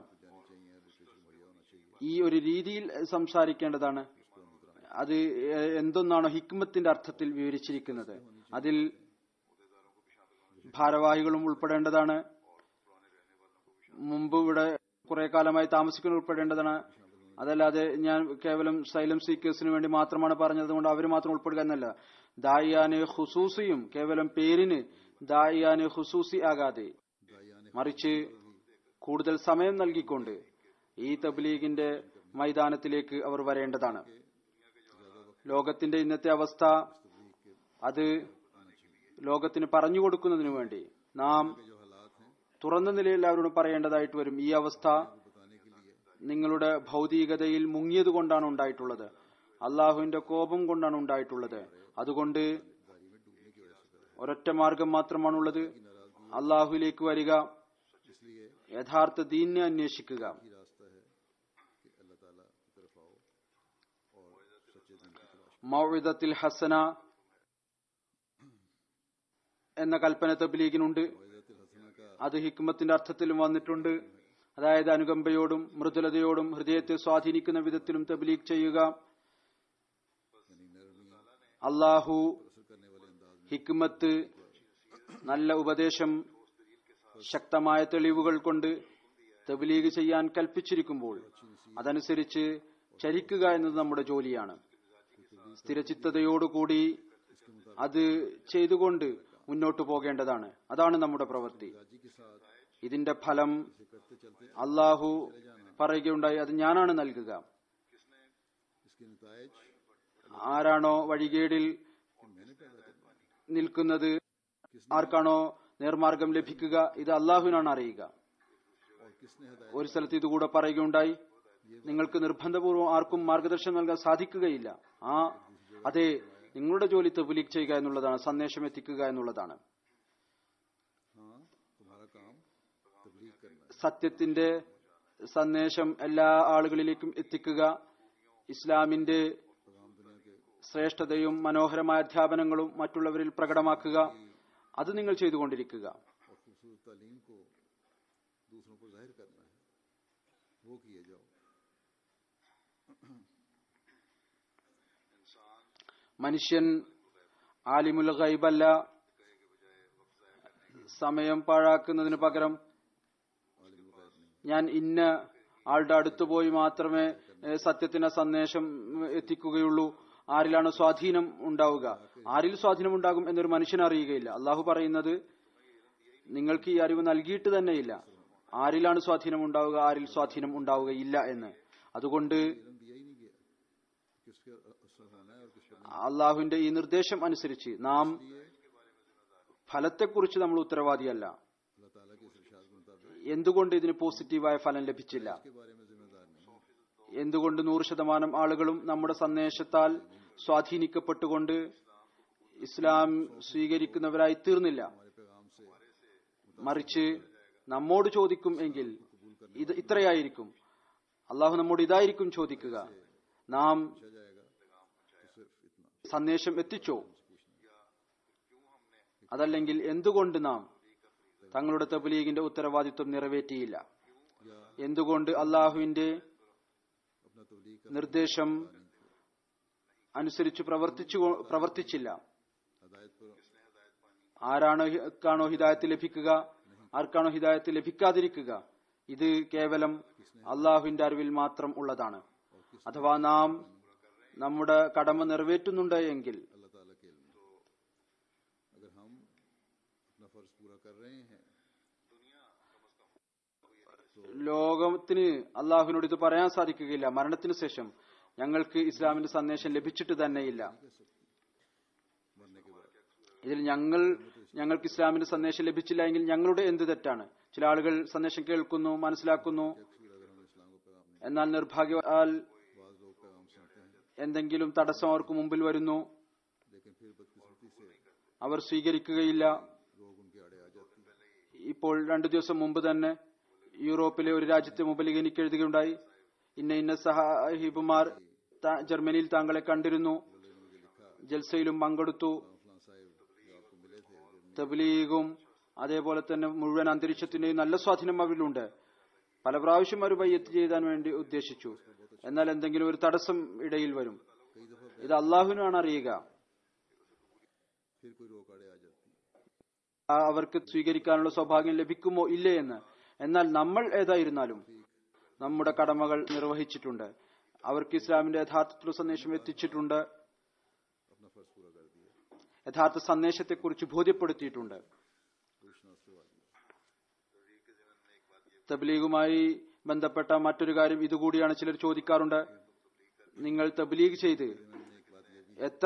ഈ ഒരു രീതിയിൽ സംസാരിക്കേണ്ടതാണ് അത് എന്തൊന്നാണോ ഹിക്മത്തിന്റെ അർത്ഥത്തിൽ വിവരിച്ചിരിക്കുന്നത് അതിൽ ഭാരവാഹികളും ഉൾപ്പെടേണ്ടതാണ് മുമ്പ് ഇവിടെ കുറെ കാലമായി താമസിക്കുന്ന ഉൾപ്പെടേണ്ടതാണ് അതല്ലാതെ ഞാൻ കേവലം സൈലം സീക്കേഴ്സിന് വേണ്ടി മാത്രമാണ് പറഞ്ഞത് കൊണ്ട് അവർ മാത്രം ഉൾപ്പെടുക എന്നല്ല ദായിയാന് ഹുസൂസിയും കേവലം പേരിന് ദായിയാന് ഹുസൂസി ആകാതെ മറിച്ച് കൂടുതൽ സമയം നൽകിക്കൊണ്ട് ഈ തബ്ലീഗിന്റെ മൈതാനത്തിലേക്ക് അവർ വരേണ്ടതാണ് ലോകത്തിന്റെ ഇന്നത്തെ അവസ്ഥ അത് ലോകത്തിന് പറഞ്ഞു കൊടുക്കുന്നതിനു വേണ്ടി നാം തുറന്ന നിലയിൽ അവരോട് പറയേണ്ടതായിട്ട് വരും ഈ അവസ്ഥ നിങ്ങളുടെ ഭൗതികതയിൽ മുങ്ങിയത് കൊണ്ടാണ് ഉണ്ടായിട്ടുള്ളത് അള്ളാഹുവിന്റെ കോപം കൊണ്ടാണ് ഉണ്ടായിട്ടുള്ളത് അതുകൊണ്ട് ഒരൊറ്റ മാർഗം മാത്രമാണുള്ളത് അള്ളാഹുവിലേക്ക് വരിക യഥാർത്ഥ ദീനിനെ അന്വേഷിക്കുക ही रास्ता है कि अल्लाह ताला की तरफ आओ और सच्चे दिन की तलाश മൗഇദത്തിൽ ഹസന എന്ന കൽപ്പന തബ്ലീഗിനുണ്ട് वजहत हसना का അത് ഹിക്മത്തിന്റെ അർത്ഥത്തിലും വന്നിട്ടുണ്ട് അതായത് അനുകമ്പയോടും മൃദുലതയോടും ഹൃദയത്തെ സ്വാധീനിക്കുന്ന വിധത്തിലും തബ്ലീഗ് ചെയ്യുക यानी नरमी അള്ളാഹു असर करने वाले अंदाज में ഹിക്മത്ത് നല്ല ഉപദേശം ശക്തമായ തെളിവുകൾ കൊണ്ട് തബ്ലീഗ് ചെയ്യാൻ കൽപ്പിച്ചിരിക്കുമ്പോൾ അതനുസരിച്ച് ചരിക്കുക എന്നത് നമ്മുടെ ജോലിയാണ് സ്ഥിരചിത്തതയോടുകൂടി അത് ചെയ്തുകൊണ്ട് മുന്നോട്ടു പോകേണ്ടതാണ് അതാണ് നമ്മുടെ പ്രവൃത്തി राजी के साथ ഇതിന്റെ ഫലം इसे करते चलते അള്ളാഹു പറയുകയുണ്ടായി അത് ഞാനാണ് നൽകുക इसके नतज ആരാണോ വഴികേടിൽ कि मैंने पैदा करना है നിൽക്കുന്നത് ആർക്കാണോ നേർമാർഗം ലഭിക്കുക ഇത് അള്ളാഹുവിനാണ് അറിയുക और किसने हदायत ഒരു സ്ഥലത്ത് ഇതുകൂടെ പറയുകയുണ്ടായി നിങ്ങൾക്ക് നിർബന്ധപൂർവ്വം ആർക്കും മാർഗദർശനം നൽകാൻ സാധിക്കുകയില്ല ആ അതെ നിങ്ങളുടെ ജോലി തബ്ലീഗ് ചെയ്യുക എന്നുള്ളതാണ് സന്ദേശം എത്തിക്കുക എന്നുള്ളതാണ് हाँ तुम्हारा काम तबलीग करना है സത്യത്തിന്റെ സന്ദേശം എല്ലാ ആളുകളിലേക്കും എത്തിക്കുക ഇസ്ലാമിന്റെ पैगाम दुनिया के ശ്രേഷ്ഠതയും മനോഹരമായ അധ്യാപനങ്ങളും മറ്റുള്ളവരിൽ പ്രകടമാക്കുക അത് നിങ്ങൾ ചെയ്തുകൊണ്ടിരിക്കുക और खूबसूरत तालीम को दूसरों को जाहिर करना है वो किए जाओ മനുഷ്യൻ ആലിമുൽ ഗൈബല്ല സമയം പാഴാക്കുന്നതിന് പകരം आलिम गैब नहीं ഞാൻ ഇന്ന ആളുടെ അടുത്ത് പോയി മാത്രമേ ഏഹ്, സത്യത്തിന്റെ സന്ദേശം ഉം, എത്തിക്കുകയുള്ളൂ ആരിലാണ് സ്വാധീനം ഉണ്ടാവുക ആരിൽ സ്വാധീനം ഉണ്ടാകും എന്നൊരു മനുഷ്യൻ അറിയുകയില്ല അള്ളാഹു പറയുന്നത് നിങ്ങൾക്ക് ഈ അറിവ് നൽകിയിട്ട് തന്നെയില്ല ആരിലാണ് സ്വാധീനം ഉണ്ടാവുക ആരിൽ സ്വാധീനം ഉണ്ടാവുകയില്ല എന്ന് അതുകൊണ്ട് इल्म दिया ही नहीं गया किसके असर होना है और किस पर അള്ളാഹുവിന്റെ ഈ നിർദ്ദേശം അനുസരിച്ച് നാം ഫലത്തെക്കുറിച്ച് നമ്മൾ ഉത്തരവാദിയല്ല अल्लाह ताला के इस इरशाद के मुताबिक എന്തുകൊണ്ട് ഇതിന് പോസിറ്റീവായ ഫലം ലഭിച്ചില്ല के बारे में जिम्मेदार नहीं എന്തുകൊണ്ട് നൂറ് ശതമാനം ആളുകളും നമ്മുടെ സന്ദേശത്താൽ സ്വാധീനിക്കപ്പെട്ടുകൊണ്ട് ഇസ്ലാം സ്വീകരിക്കുന്നവരായി തീർന്നില്ല हमारे पैगाम से മറിച്ച് നമ്മോട് ചോദിക്കും എങ്കിൽ ഇത് ഇത്രയായിരിക്കും അള്ളാഹു നമ്മോട് ഇതായിരിക്കും ചോദിക്കുക നാം पूछा जाएगा तो सिर्फ इतना സന്ദേശം എത്തിച്ചോ അതല്ലെങ്കിൽ എന്തുകൊണ്ട് നാം തങ്ങളുടെ തബ്ലീഗിന്റെ ഉത്തരവാദിത്വം നിറവേറ്റിയില്ല या എന്തുകൊണ്ട് അള്ളാഹുവിന്റെ अपना तबलीग का നിർദ്ദേശം അനുസരിച്ച് പ്രവർത്തിച്ചു പ്രവർത്തിച്ചില്ല हदायत पर ആരാണോ ആർക്കാണോ ഹിദായത്ത് ലഭിക്കുക ആർക്കാണോ ഹിദായത്ത് ലഭിക്കാതിരിക്കുക ഇത് കേവലം അള്ളാഹുവിന്റെ അറിവിൽ മാത്രം ഉള്ളതാണ് അഥവാ നാം നമ്മുടെ കടമ നിറവേറ്റുന്നുണ്ട് എങ്കിൽ अल्लाह ताला के इल्म में अगर हम अपना फर्ज पूरा कर रहे हैं ലോകത്തിന് അള്ളാഹുവിനോട് ഇത് പറയാൻ സാധിക്കുകയില്ല മരണത്തിന് ശേഷം ഞങ്ങൾക്ക് ഇസ്ലാമിന്റെ സന്ദേശം ലഭിച്ചിട്ട് തന്നെയില്ല मरने के बाद ഇതിൽ ഞങ്ങൾ ഞങ്ങൾക്ക് ഇസ്ലാമിന്റെ സന്ദേശം ലഭിച്ചില്ല എങ്കിൽ ഞങ്ങളുടെ എന്ത് തെറ്റാണ് ചില ആളുകൾ സന്ദേശം കേൾക്കുന്നു മനസ്സിലാക്കുന്നു फिर अगर हम इस्लाम को पैगाम नहीं എന്നാൽ നിർഭാഗ്യവാൽ बाद लोग पैगाम सुनते हैं എന്തെങ്കിലും തടസ്സം അവർക്ക് മുമ്പിൽ വരുന്നു लेकिन फिर बदकिस्मती से അവർ സ്വീകരിക്കുകയില്ല लोग उनके आड़े आ जाते हैं ഇപ്പോൾ രണ്ടു ദിവസം മുമ്പ് തന്നെ യൂറോപ്പിലെ ഒരു രാജ്യത്തെ മുമ്പിൽ എനിക്ക് എഴുതുകയുണ്ടായി ഇന്ന ഇന്ന സഹാഹിബുമാർ താ- ജർമ്മനിയിൽ താങ്കളെ കണ്ടിരുന്നു ജൽസയിലും പങ്കെടുത്തു फलां साहिब जो आपको मिले थे जर्मनी തബ്ലീഗും അതേപോലെ തന്നെ മുഴുവൻ അന്തരീക്ഷത്തിന്റെയും നല്ല സ്വാധീനം അവരിലുണ്ട് പല പ്രാവശ്യം അവർ ബയ്യത്ത് ചെയ്യാൻ വേണ്ടി ഉദ്ദേശിച്ചു എന്നാൽ എന്തെങ്കിലും ഒരു തടസ്സം ഇടയിൽ വരും कई दफा ഇത് അള്ളാഹുവിനാണ് അറിയുക फिर कोई रोक आड़े आ जाती है ആ അവർക്ക് സ്വീകരിക്കാനുള്ള സൗഭാഗ്യം ലഭിക്കുമോ ഇല്ലേ എന്ന് എന്നാൽ നമ്മൾ ഏതായിരുന്നാലും നമ്മുടെ കടമകൾ നിർവഹിച്ചിട്ടുണ്ട് അവർക്ക് ഇസ്ലാമിന്റെ യഥാർത്ഥത്തിലുള്ള സന്ദേശം എത്തിച്ചിട്ടുണ്ട് अपना फर्ज पूरा कर दिया യഥാർത്ഥ സന്ദേശത്തെക്കുറിച്ച് ബോധ്യപ്പെടുത്തിയിട്ടുണ്ട് रोशना से वाली തബ്ലീഗുമായി ബന്ധപ്പെട്ട മറ്റൊരു കാര്യം ഇതുകൂടിയാണ് ചിലർ ചോദിക്കാറുണ്ട് നിങ്ങൾ തബ്ലീഗ് ചെയ്ത് मैंने एक बात ये भी എത്ര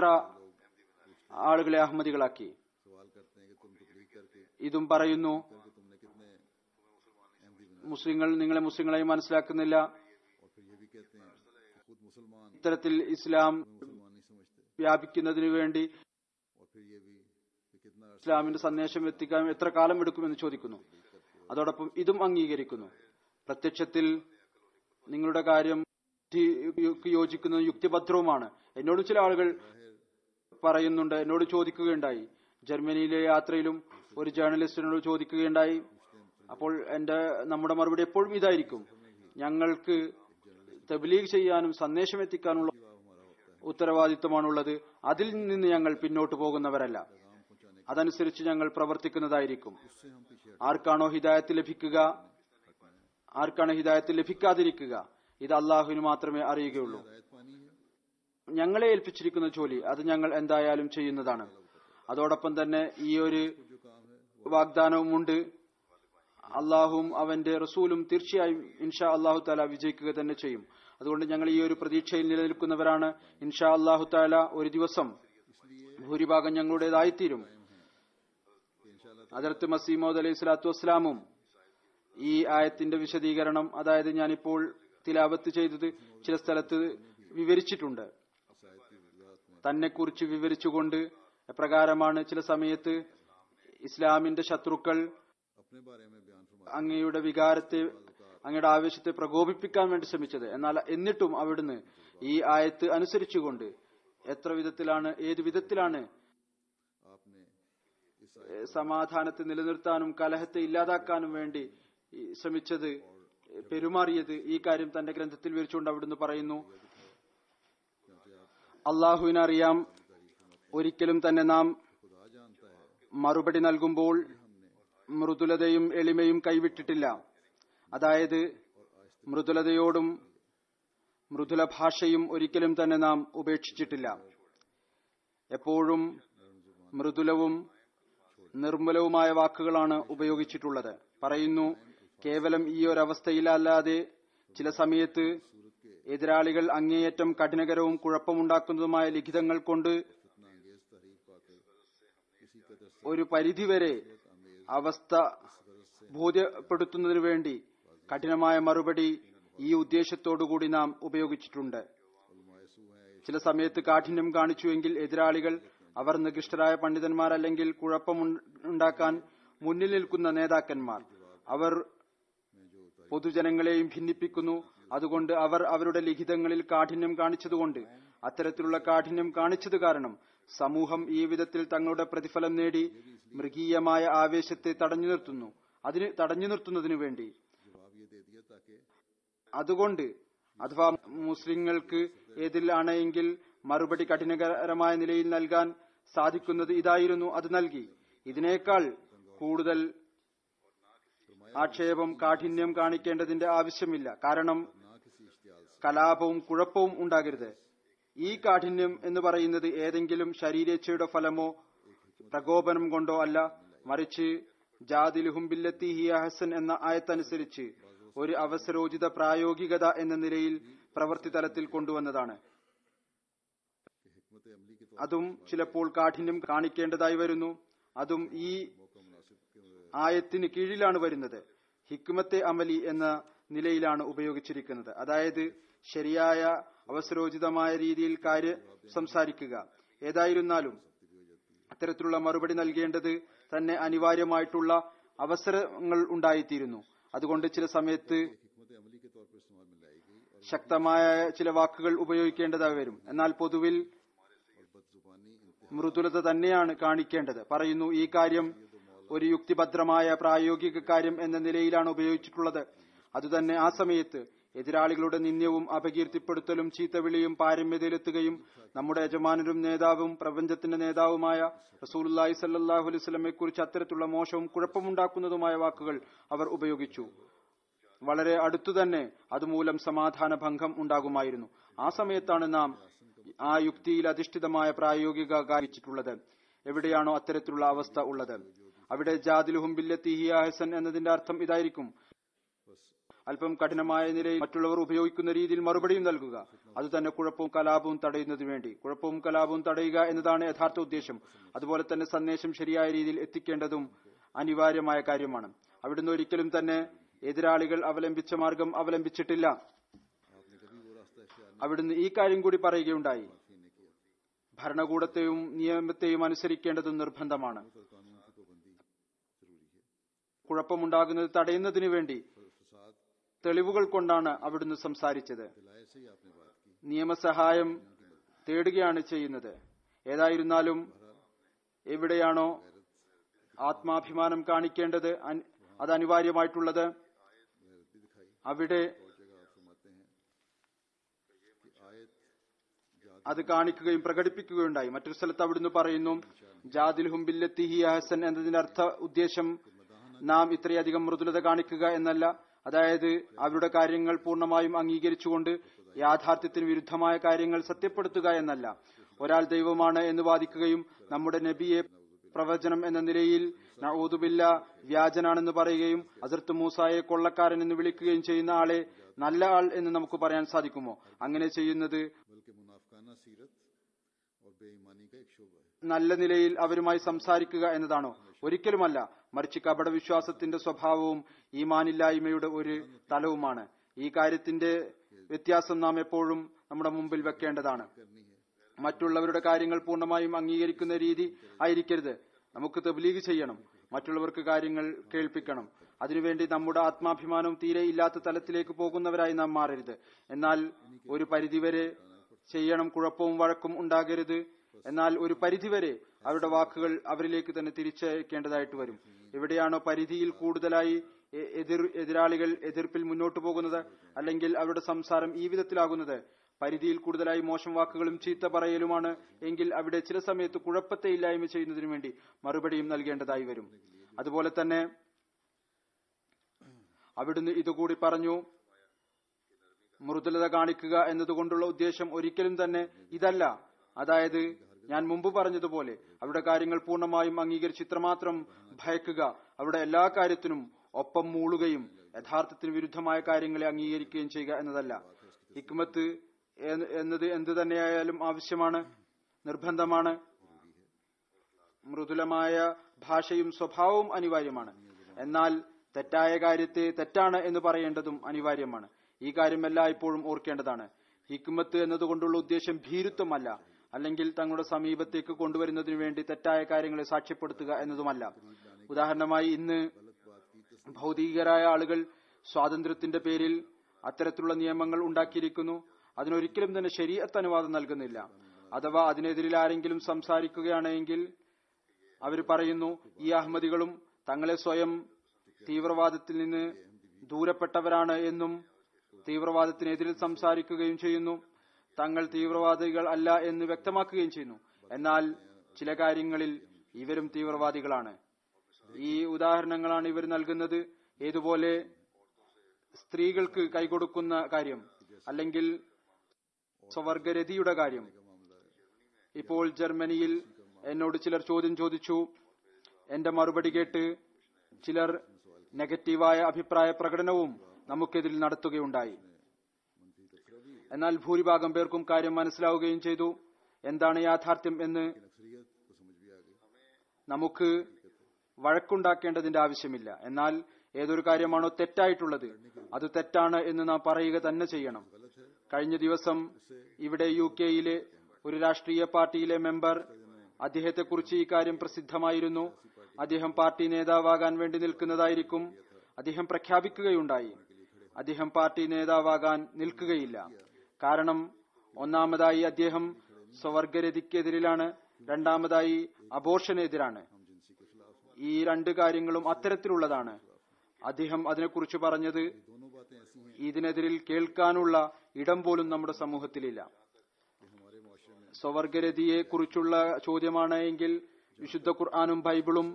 ആളുകളെ അഹമ്മദികളാക്കി सवाल करते हैं कि तुम तबलीग करके ഇതും പറയുന്നു करके तुमने कितने अहमदी बना മുസ്ലിങ്ങൾ നിങ്ങളെ മുസ്ലിങ്ങളായി മനസ്സിലാക്കുന്നില്ല और फिर ये भी कहते हैं कि खुद मुसलमान ഇത്തരത്തിൽ ഇസ്ലാം मुसलमान नहीं समझते വ്യാപിക്കുന്നതിന് വേണ്ടി और फिर ये भी कि कितना अर्सा ഇസ്ലാമിന്റെ സന്ദേശം എത്തിക്കാൻ എത്ര കാലം എടുക്കുമെന്ന് ചോദിക്കുന്നു അതോടൊപ്പം ഇതും അംഗീകരിക്കുന്നു പ്രത്യക്ഷത്തിൽ നിങ്ങളുടെ കാര്യം യുക്തി- യോജിക്കുന്നതും യുക്തിഭദ്രവുമാണ് എന്നോട് ചില ആളുകൾ പറയുന്നുണ്ട് എന്നോട് ചോദിക്കുകയുണ്ടായി ജർമ്മനിയിലെ യാത്രയിലും ഒരു ജേർണലിസ്റ്റിനോട് ചോദിക്കുകയുണ്ടായി അപ്പോൾ എന്റെ നമ്മുടെ മറുപടി എപ്പോഴും ഇതായിരിക്കും ഞങ്ങൾക്ക് തബ്ലീഗ് ചെയ്യാനും സന്ദേശം എത്തിക്കാനുള്ള ഉത്തരവാദിത്വമാണുള്ളത് അതിൽ നിന്ന് ഞങ്ങൾ പിന്നോട്ട് പോകുന്നവരല്ല അതനുസരിച്ച് ഞങ്ങൾ പ്രവർത്തിക്കുന്നതായിരിക്കും उससे हम पीछे ആർക്കാണോ ഹിദായത്ത് ലഭിക്കുക ആർക്കാണ് ഹിദായത്ത് ലഭിക്കാതിരിക്കുക ഇത് അള്ളാഹുവിന് മാത്രമേ അറിയുകയുള്ളൂ हदायत पानी है ഞങ്ങളെ ഏൽപ്പിച്ചിരിക്കുന്ന ജോലി അത് ഞങ്ങൾ എന്തായാലും ചെയ്യുന്നതാണ് അതോടൊപ്പം തന്നെ ഈ ഒരു जो काम है വാഗ്ദാനവുമുണ്ട് അള്ളാഹുവും അവന്റെ റസൂലും തീർച്ചയായും ഇൻഷാ അള്ളാഹു താല വിജയിക്കുക തന്നെ ചെയ്യും അതുകൊണ്ട് ഞങ്ങൾ ഈ ഒരു പ്രതീക്ഷയിൽ നിലനിൽക്കുന്നവരാണ് ഇൻഷാ അള്ളാഹു താല ഒരു ദിവസം ഭൂരിഭാഗം ഞങ്ങളുടേതായിത്തീരും कि इंशाल्लाह അതിർത്ത് മസീമോദ് അലൈഹി സ്വലാത്തു വസ്സലാമും ഈ ആയത്തിന്റെ വിശദീകരണം അതായത് ഞാനിപ്പോൾ തിലാവത്ത് ചെയ്തത് ചില സ്ഥലത്ത് വിവരിച്ചിട്ടുണ്ട് इस आयत की वजाहत में തന്നെക്കുറിച്ച് വിവരിച്ചുകൊണ്ട് എപ്രകാരമാണ് ചില സമയത്ത് ഇസ്ലാമിന്റെ ശത്രുക്കൾ अपने बारे में बयान फरमा അങ്ങയുടെ വികാരത്തെ അങ്ങയുടെ ആവേശത്തെ പ്രകോപിപ്പിക്കാൻ വേണ്ടി ശ്രമിച്ചത് എന്നാൽ എന്നിട്ടും അവിടുന്ന് ഈ ആയത്ത് അനുസരിച്ചുകൊണ്ട് എത്ര വിധത്തിലാണ് ഏത് വിധത്തിലാണ് आपने इस ഏ, സമാധാനത്തെ നിലനിർത്താനും കലഹത്തെ ഇല്ലാതാക്കാനും വേണ്ടി ഈ ശ്രമിച്ചത് ഏ, പെരുമാറിയത് ഈ കാര്യം തന്റെ ഗ്രന്ഥത്തിൽ വിവരിച്ചുകൊണ്ട് അവിടുന്ന് പറയുന്നു അള്ളാഹുവിനറിയാം ഒരിക്കലും തന്നെ നാം खुदा जानता है മറുപടി നൽകുമ്പോൾ മൃദുലതയും എളിമയും കൈവിട്ടിട്ടില്ല അതായത് മൃദുലതയോടും മൃദുല ഭാഷയും ഒരിക്കലും തന്നെ നാം ഉപേക്ഷിച്ചിട്ടില്ല എപ്പോഴും മൃദുലവും നിർമ്മലവുമായ വാക്കുകളാണ് ഉപയോഗിച്ചിട്ടുള്ളത് പറയുന്നു കേവലം ഈ ഒരവസ്ഥയിലല്ലാതെ ചില സമയത്ത് എതിരാളികൾ അങ്ങേയറ്റം കഠിനകരവും കുഴപ്പമുണ്ടാക്കുന്നതുമായ ലിഖിതങ്ങൾ കൊണ്ട് इतना अंगेज तहरीक पाकर किसी कदर से ഒരു പരിധിവരെ അവസ്ഥ ബോധ്യപ്പെടുത്തുന്നതിനു വേണ്ടി കഠിനമായ മറുപടി ഈ ഉദ്ദേശത്തോടുകൂടി നാം ഉപയോഗിച്ചിട്ടുണ്ട് उलमाए सू हैं ചില സമയത്ത് കാഠിന്യം കാണിച്ചുവെങ്കിൽ എതിരാളികൾ അവർ നികൃഷ്ടരായ പണ്ഡിതന്മാരല്ലെങ്കിൽ കുഴപ്പമുണ്ടാക്കാൻ മുന്നിൽ നിൽക്കുന്ന നേതാക്കന്മാർ അവർ പൊതുജനങ്ങളെയും ഭിന്നിപ്പിക്കുന്നു അതുകൊണ്ട് അവർ അവരുടെ ലിഖിതങ്ങളിൽ കാഠിന്യം കാണിച്ചതുകൊണ്ട് അത്തരത്തിലുള്ള കാഠിന്യം കാണിച്ചത് കാരണം സമൂഹം ഈ വിധത്തിൽ തങ്ങളുടെ പ്രതിഫലം നേടി മൃഗീയമായ ആവേശത്തെ തടഞ്ഞു നിർത്തുന്നു അതിന് തടഞ്ഞു നിർത്തുന്നതിനു വേണ്ടി जवाब ये दे दिया ताकि അതുകൊണ്ട് അഥവാ മുസ്ലിങ്ങൾക്ക് ഏതിലാണ് എങ്കിൽ മറുപടി കഠിനകരമായ നിലയിൽ നൽകാൻ സാധിക്കുന്നത് ഇതായിരുന്നു അത് നൽകി ഇതിനേക്കാൾ കൂടുതൽ ആക്ഷേപം കാഠിന്യം കാണിക്കേണ്ടതിന്റെ ആവശ്യമില്ല കാരണം ना किसी इश्तियाल से കലാപവും കുഴപ്പവും ഉണ്ടാകരുത് ഈ കാഠിന്യം എന്ന് പറയുന്നത് ഏതെങ്കിലും ശരീരേച്ഛയുടെ ഫലമോ പ്രകോപനം കൊണ്ടോ അല്ല മറിച്ച് ജാതിലുഹും ബില്ലത്തി ഹിയ ഹസൻ എന്ന ആയത്തനുസരിച്ച് ഒരു അവസരോചിത പ്രായോഗികത എന്ന നിലയിൽ പ്രവൃത്തി തലത്തിൽ കൊണ്ടുവന്നതാണ് कि हिकमत अमली के तौर അതും ചിലപ്പോൾ കാഠിന്യം കാണിക്കേണ്ടതായി വരുന്നു അതും ഈ मौका मुनासिब के ആയത്തിന് കീഴിലാണ് വരുന്നത് ഹിക്മത്തെ അമലി എന്ന നിലയിലാണ് ഉപയോഗിച്ചിരിക്കുന്നത് അതായത് ശരിയായ അവസരോചിതമായ രീതിയിൽ കാര്യ സംസാരിക്കുക ഏതായിരുന്നാലും അത്തരത്തിലുള്ള മറുപടി നൽകേണ്ടത് തന്നെ അനിവാര്യമായിട്ടുള്ള അവസരങ്ങൾ ഉണ്ടായിത്തീരുന്നു അതുകൊണ്ട് ചില സമയത്ത് हिकमत अमली के तौर पर इस्तेमाल में लाई गई और ശക്തമായ ചില വാക്കുകൾ ഉപയോഗിക്കേണ്ടതായി വരും എന്നാൽ പൊതുവിൽ और बदजुबानी इंतहा മൃദുലത തന്നെയാണ് കാണിക്കേണ്ടത് പറയുന്നു ഈ കാര്യം ഒരു യുക്തിഭദ്രമായ പ്രായോഗിക കാര്യം എന്ന നിലയിലാണ് ഉപയോഗിച്ചിട്ടുള്ളത് അതുതന്നെ ആ സമയത്ത് എതിരാളികളുടെ നിന്ദ്യവും അപകീർത്തിപ്പെടുത്തലും ചീത്തവിളിയും പാരമ്യതയിലെത്തുകയും നമ്മുടെ യജമാനരും നേതാവും പ്രപഞ്ചത്തിന്റെ നേതാവുമായ റസൂലുല്ലാഹി സല്ലാഹു അലൈഹി സ്വലമെ കുറിച്ച് അത്തരത്തിലുള്ള മോശവും കുഴപ്പമുണ്ടാക്കുന്നതുമായ വാക്കുകൾ അവർ ഉപയോഗിച്ചു വളരെ അടുത്തുതന്നെ അതുമൂലം സമാധാന ഭംഗം ഉണ്ടാകുമായിരുന്നു ആ സമയത്താണ് നാം ആ യുക്തിയിൽ അധിഷ്ഠിതമായ പ്രായോഗിക കാണിച്ചിട്ടുള്ളത് എവിടെയാണോ അത്തരത്തിലുള്ള അവസ്ഥ ഉള്ളത് അവിടെ ജാദിലുഹും ബില്ലത്തി ഹിയ ഹസൻ എന്നതിന്റെ അർത്ഥം ഇതായിരിക്കും അല്പം കഠിനമായ നിലയിൽ മറ്റുള്ളവർ ഉപയോഗിക്കുന്ന രീതിയിൽ മറുപടിയും നൽകുക അത് തന്നെ കുഴപ്പവും കലാപവും തടയുന്നതിനു വേണ്ടി കുഴപ്പവും കലാപവും തടയുക എന്നതാണ് യഥാർത്ഥ ഉദ്ദേശം അതുപോലെ തന്നെ സന്ദേശം ശരിയായ രീതിയിൽ എത്തിക്കേണ്ടതും അനിവാര്യമായ കാര്യമാണ് അവിടുന്ന് ഒരിക്കലും തന്നെ എതിരാളികൾ അവലംബിച്ച മാർഗം അവലംബിച്ചിട്ടില്ല आपने कभी वो रास्ता इख्तियार അവിടുന്ന് ഈ കാര്യം കൂടി പറയുകയുണ്ടായി नहीं ने किया ഭരണകൂടത്തെയും നിയമത്തെയും അനുസരിക്കേണ്ടത് നിർബന്ധമാണ് और कानून की पाबंदी जरूरी है കുഴപ്പമുണ്ടാകുന്നത് തടയുന്നതിനു വേണ്ടി और फसाद തെളിവുകൾ കൊണ്ടാണ് അവിടുന്ന് സംസാരിച്ചത് दिलाए से ही आपने बात की നിയമസഹായം തേടുകയാണ് ചെയ്യുന്നത് ഏതായിരുന്നാലും എവിടെയാണോ ആത്മാഭിമാനം കാണിക്കേണ്ടത് അൻ- അത് അനിവാര്യമായിട്ടുള്ളത് गैरत भी दिखाई അവിടെ और जगह आप फरमाते हैं कि आयत जाद അത് കാണിക്കുകയും പ്രകടിപ്പിക്കുകയുണ്ടായി മറ്റൊരു സ്ഥലത്ത് അവിടുന്ന് പറയുന്നു ജാദിൽ ഹുംബില്ലത്തി ഹി ഹസൻ എന്നതിന്റെ അർത്ഥ ഉദ്ദേശം നാം ഇത്രയധികം മൃദുലത കാണിക്കുക എന്നല്ല അതായത് അവരുടെ കാര്യങ്ങൾ പൂർണ്ണമായും അംഗീകരിച്ചുകൊണ്ട് യാഥാർത്ഥ്യത്തിന് വിരുദ്ധമായ കാര്യങ്ങൾ സത്യപ്പെടുത്തുക എന്നല്ല ഒരാൾ ദൈവമാണ് എന്ന് വാദിക്കുകയും നമ്മുടെ നബിയെ പ്രവചനം എന്ന നിലയിൽ നഊദുബില്ല വ്യാജനാണെന്ന് പറയുകയും അസർത്ത് മൂസായെ കൊള്ളക്കാരൻ എന്ന് വിളിക്കുകയും ചെയ്യുന്ന ആളെ നല്ല ആൾ എന്ന് നമുക്ക് പറയാൻ സാധിക്കുമോ അങ്ങനെ ചെയ്യുന്നത് बल्कि मुनाफकाना सीरत और बेईमानी का एक शोबा है നല്ല നിലയിൽ അവരുമായി സംസാരിക്കുക എന്നതാണോ ഒരിക്കലുമല്ല മറിച്ച് കപട വിശ്വാസത്തിന്റെ സ്വഭാവവും ഈമാനില്ലായ്മയുടെ ഒരു തലവുമാണ് ഈ കാര്യത്തിന്റെ വ്യത്യാസം നാം എപ്പോഴും നമ്മുടെ മുമ്പിൽ വെക്കേണ്ടതാണ് करनी है മറ്റുള്ളവരുടെ കാര്യങ്ങൾ പൂർണ്ണമായും അംഗീകരിക്കുന്ന രീതി ആയിരിക്കരുത് നമുക്ക് തബ്ലീഗ് ചെയ്യണം മറ്റുള്ളവർക്ക് കാര്യങ്ങൾ കേൾപ്പിക്കണം അതിനുവേണ്ടി നമ്മുടെ ആത്മാഭിമാനം തീരെ ഇല്ലാത്ത തലത്തിലേക്ക് പോകുന്നവരായി നാം മാറരുത് എന്നാൽ ഒരു പരിധിവരെ ചെയ്യണം കുഴപ്പവും വഴക്കും ഉണ്ടാകരുത് എന്നാൽ ഒരു പരിധിവരെ അവരുടെ വാക്കുകൾ അവരിലേക്ക് തന്നെ തിരിച്ചയക്കേണ്ടതായിട്ട് വരും എവിടെയാണോ പരിധിയിൽ കൂടുതലായി എ- എതിർ എതിരാളികൾ എതിർപ്പിൽ മുന്നോട്ട് പോകുന്നത് അല്ലെങ്കിൽ അവരുടെ സംസാരം ഈ വിധത്തിലാകുന്നത് പരിധിയിൽ കൂടുതലായി മോശം വാക്കുകളും ചീത്ത പറയലുമാണ് എങ്കിൽ അവിടെ ചില സമയത്ത് കുഴപ്പത്തെ ഇല്ലായ്മ ചെയ്യുന്നതിനു വേണ്ടി മറുപടിയും നൽകേണ്ടതായി വരും അതുപോലെ തന്നെ അവിടുന്ന് ഇതുകൂടി പറഞ്ഞു മൃദുലത കാണിക്കുക എന്നതുകൊണ്ടുള്ള ഉദ്ദേശം ഒരിക്കലും തന്നെ ഇതല്ല അതായത് ഞാൻ മുമ്പ് പറഞ്ഞതുപോലെ അവിടെ കാര്യങ്ങൾ പൂർണ്ണമായും അംഗീകരിച്ച് ഇത്രമാത്രം ഭയക്കുക അവിടെ എല്ലാ കാര്യത്തിനും ഒപ്പം മൂളുകയും യഥാർത്ഥത്തിന് വിരുദ്ധമായ കാര്യങ്ങളെ അംഗീകരിക്കുകയും ചെയ്യുക എന്നതല്ല ഹിക്മത്ത് എന്ന് എന്നത് എന്ത് തന്നെയായാലും ആവശ്യമാണ് നിർബന്ധമാണ് മൃദുലമായ ഭാഷയും സ്വഭാവവും അനിവാര്യമാണ് എന്നാൽ തെറ്റായ കാര്യത്തെ തെറ്റാണ് എന്ന് പറയേണ്ടതും അനിവാര്യമാണ് ഈ കാര്യം എല്ലായ്പ്പോഴും ഓർക്കേണ്ടതാണ് ഹിക്മത്ത് എന്നതുകൊണ്ടുള്ള ഉദ്ദേശം ഭീരുത്വമല്ല അല്ലെങ്കിൽ തങ്ങളുടെ സമീപത്തേക്ക് കൊണ്ടുവരുന്നതിനു വേണ്ടി തെറ്റായ കാര്യങ്ങളെ സാക്ഷ്യപ്പെടുത്തുക എന്നതുമല്ല ഉദാഹരണമായി ഇന്ന് ഭൗതികരായ ആളുകൾ സ്വാതന്ത്ര്യത്തിന്റെ പേരിൽ അത്തരത്തിലുള്ള നിയമങ്ങൾ ഉണ്ടാക്കിയിരിക്കുന്നു അതിനൊരിക്കലും തന്നെ ശരീരത്ത് അനുവാദം നൽകുന്നില്ല അഥവാ അതിനെതിരിൽ ആരെങ്കിലും സംസാരിക്കുകയാണെങ്കിൽ അവർ പറയുന്നു ഈ അഹമ്മദികളും തങ്ങളെ സ്വയം തീവ്രവാദത്തിൽ നിന്ന് ദൂരപ്പെട്ടവരാണ് എന്നും തീവ്രവാദത്തിനെതിരിൽ സംസാരിക്കുകയും ചെയ്യുന്നു തങ്ങൾ തീവ്രവാദികൾ അല്ല എന്ന് വ്യക്തമാക്കുകയും ചെയ്യുന്നു എന്നാൽ ചില കാര്യങ്ങളിൽ ഇവരും തീവ്രവാദികളാണ് ഈ ഉദാഹരണങ്ങളാണ് ഇവർ നൽകുന്നത് ഏതുപോലെ സ്ത്രീകൾക്ക് കൈകൊടുക്കുന്ന കാര്യം അല്ലെങ്കിൽ സ്വവർഗരതിയുടെ കാര്യം ഇപ്പോൾ ജർമ്മനിയിൽ എന്നോട് ചിലർ ചോദ്യം ചോദിച്ചു എന്റെ മറുപടി കേട്ട് ചിലർ നെഗറ്റീവായ അഭിപ്രായ പ്രകടനവും നമുക്കെതിരിൽ നടത്തുകയുണ്ടായി എന്നാൽ ഭൂരിഭാഗം പേർക്കും കാര്യം മനസ്സിലാവുകയും ചെയ്തു എന്താണ് യാഥാർത്ഥ്യം എന്ന് अक्सरियत को समझ भी आ गई നമുക്ക് വഴക്കുണ്ടാക്കേണ്ടതിന്റെ ആവശ്യമില്ല എന്നാൽ ഏതൊരു കാര്യമാണോ തെറ്റായിട്ടുള്ളത് അത് തെറ്റാണ് എന്ന് നാം പറയുക തന്നെ ചെയ്യണം കഴിഞ്ഞ ദിവസം ഇവിടെ യു കെയിലെ ഒരു രാഷ്ട്രീയ പാർട്ടിയിലെ മെമ്പർ അദ്ദേഹത്തെക്കുറിച്ച് ഈ കാര്യം പ്രസിദ്ധമായിരുന്നു അദ്ദേഹം പാർട്ടി നേതാവാകാൻ വേണ്ടി നിൽക്കുന്നതായിരിക്കും അദ്ദേഹം പ്രഖ്യാപിക്കുകയുണ്ടായി അദ്ദേഹം പാർട്ടി നേതാവാകാൻ നിൽക്കുകയില്ല കാരണം ഒന്നാമതായി അദ്ദേഹം സ്വവർഗരതിക്കെതിരിലാണ് രണ്ടാമതായി അബോർഷനെതിരാണ് ഈ രണ്ട് കാര്യങ്ങളും അത്തരത്തിലുള്ളതാണ് അദ്ദേഹം അതിനെക്കുറിച്ച് പറഞ്ഞത് दोनों बातें ऐसी हैं ഇതിനെതിരിൽ കേൾക്കാനുള്ള ഇടം പോലും നമ്മുടെ സമൂഹത്തിലില്ല कि हमारे मुआशरे में സ്വവർഗരതിയെ കുറിച്ചുള്ള ചോദ്യമാണ് എങ്കിൽ വിശുദ്ധ ഖുർആാനും ബൈബിളും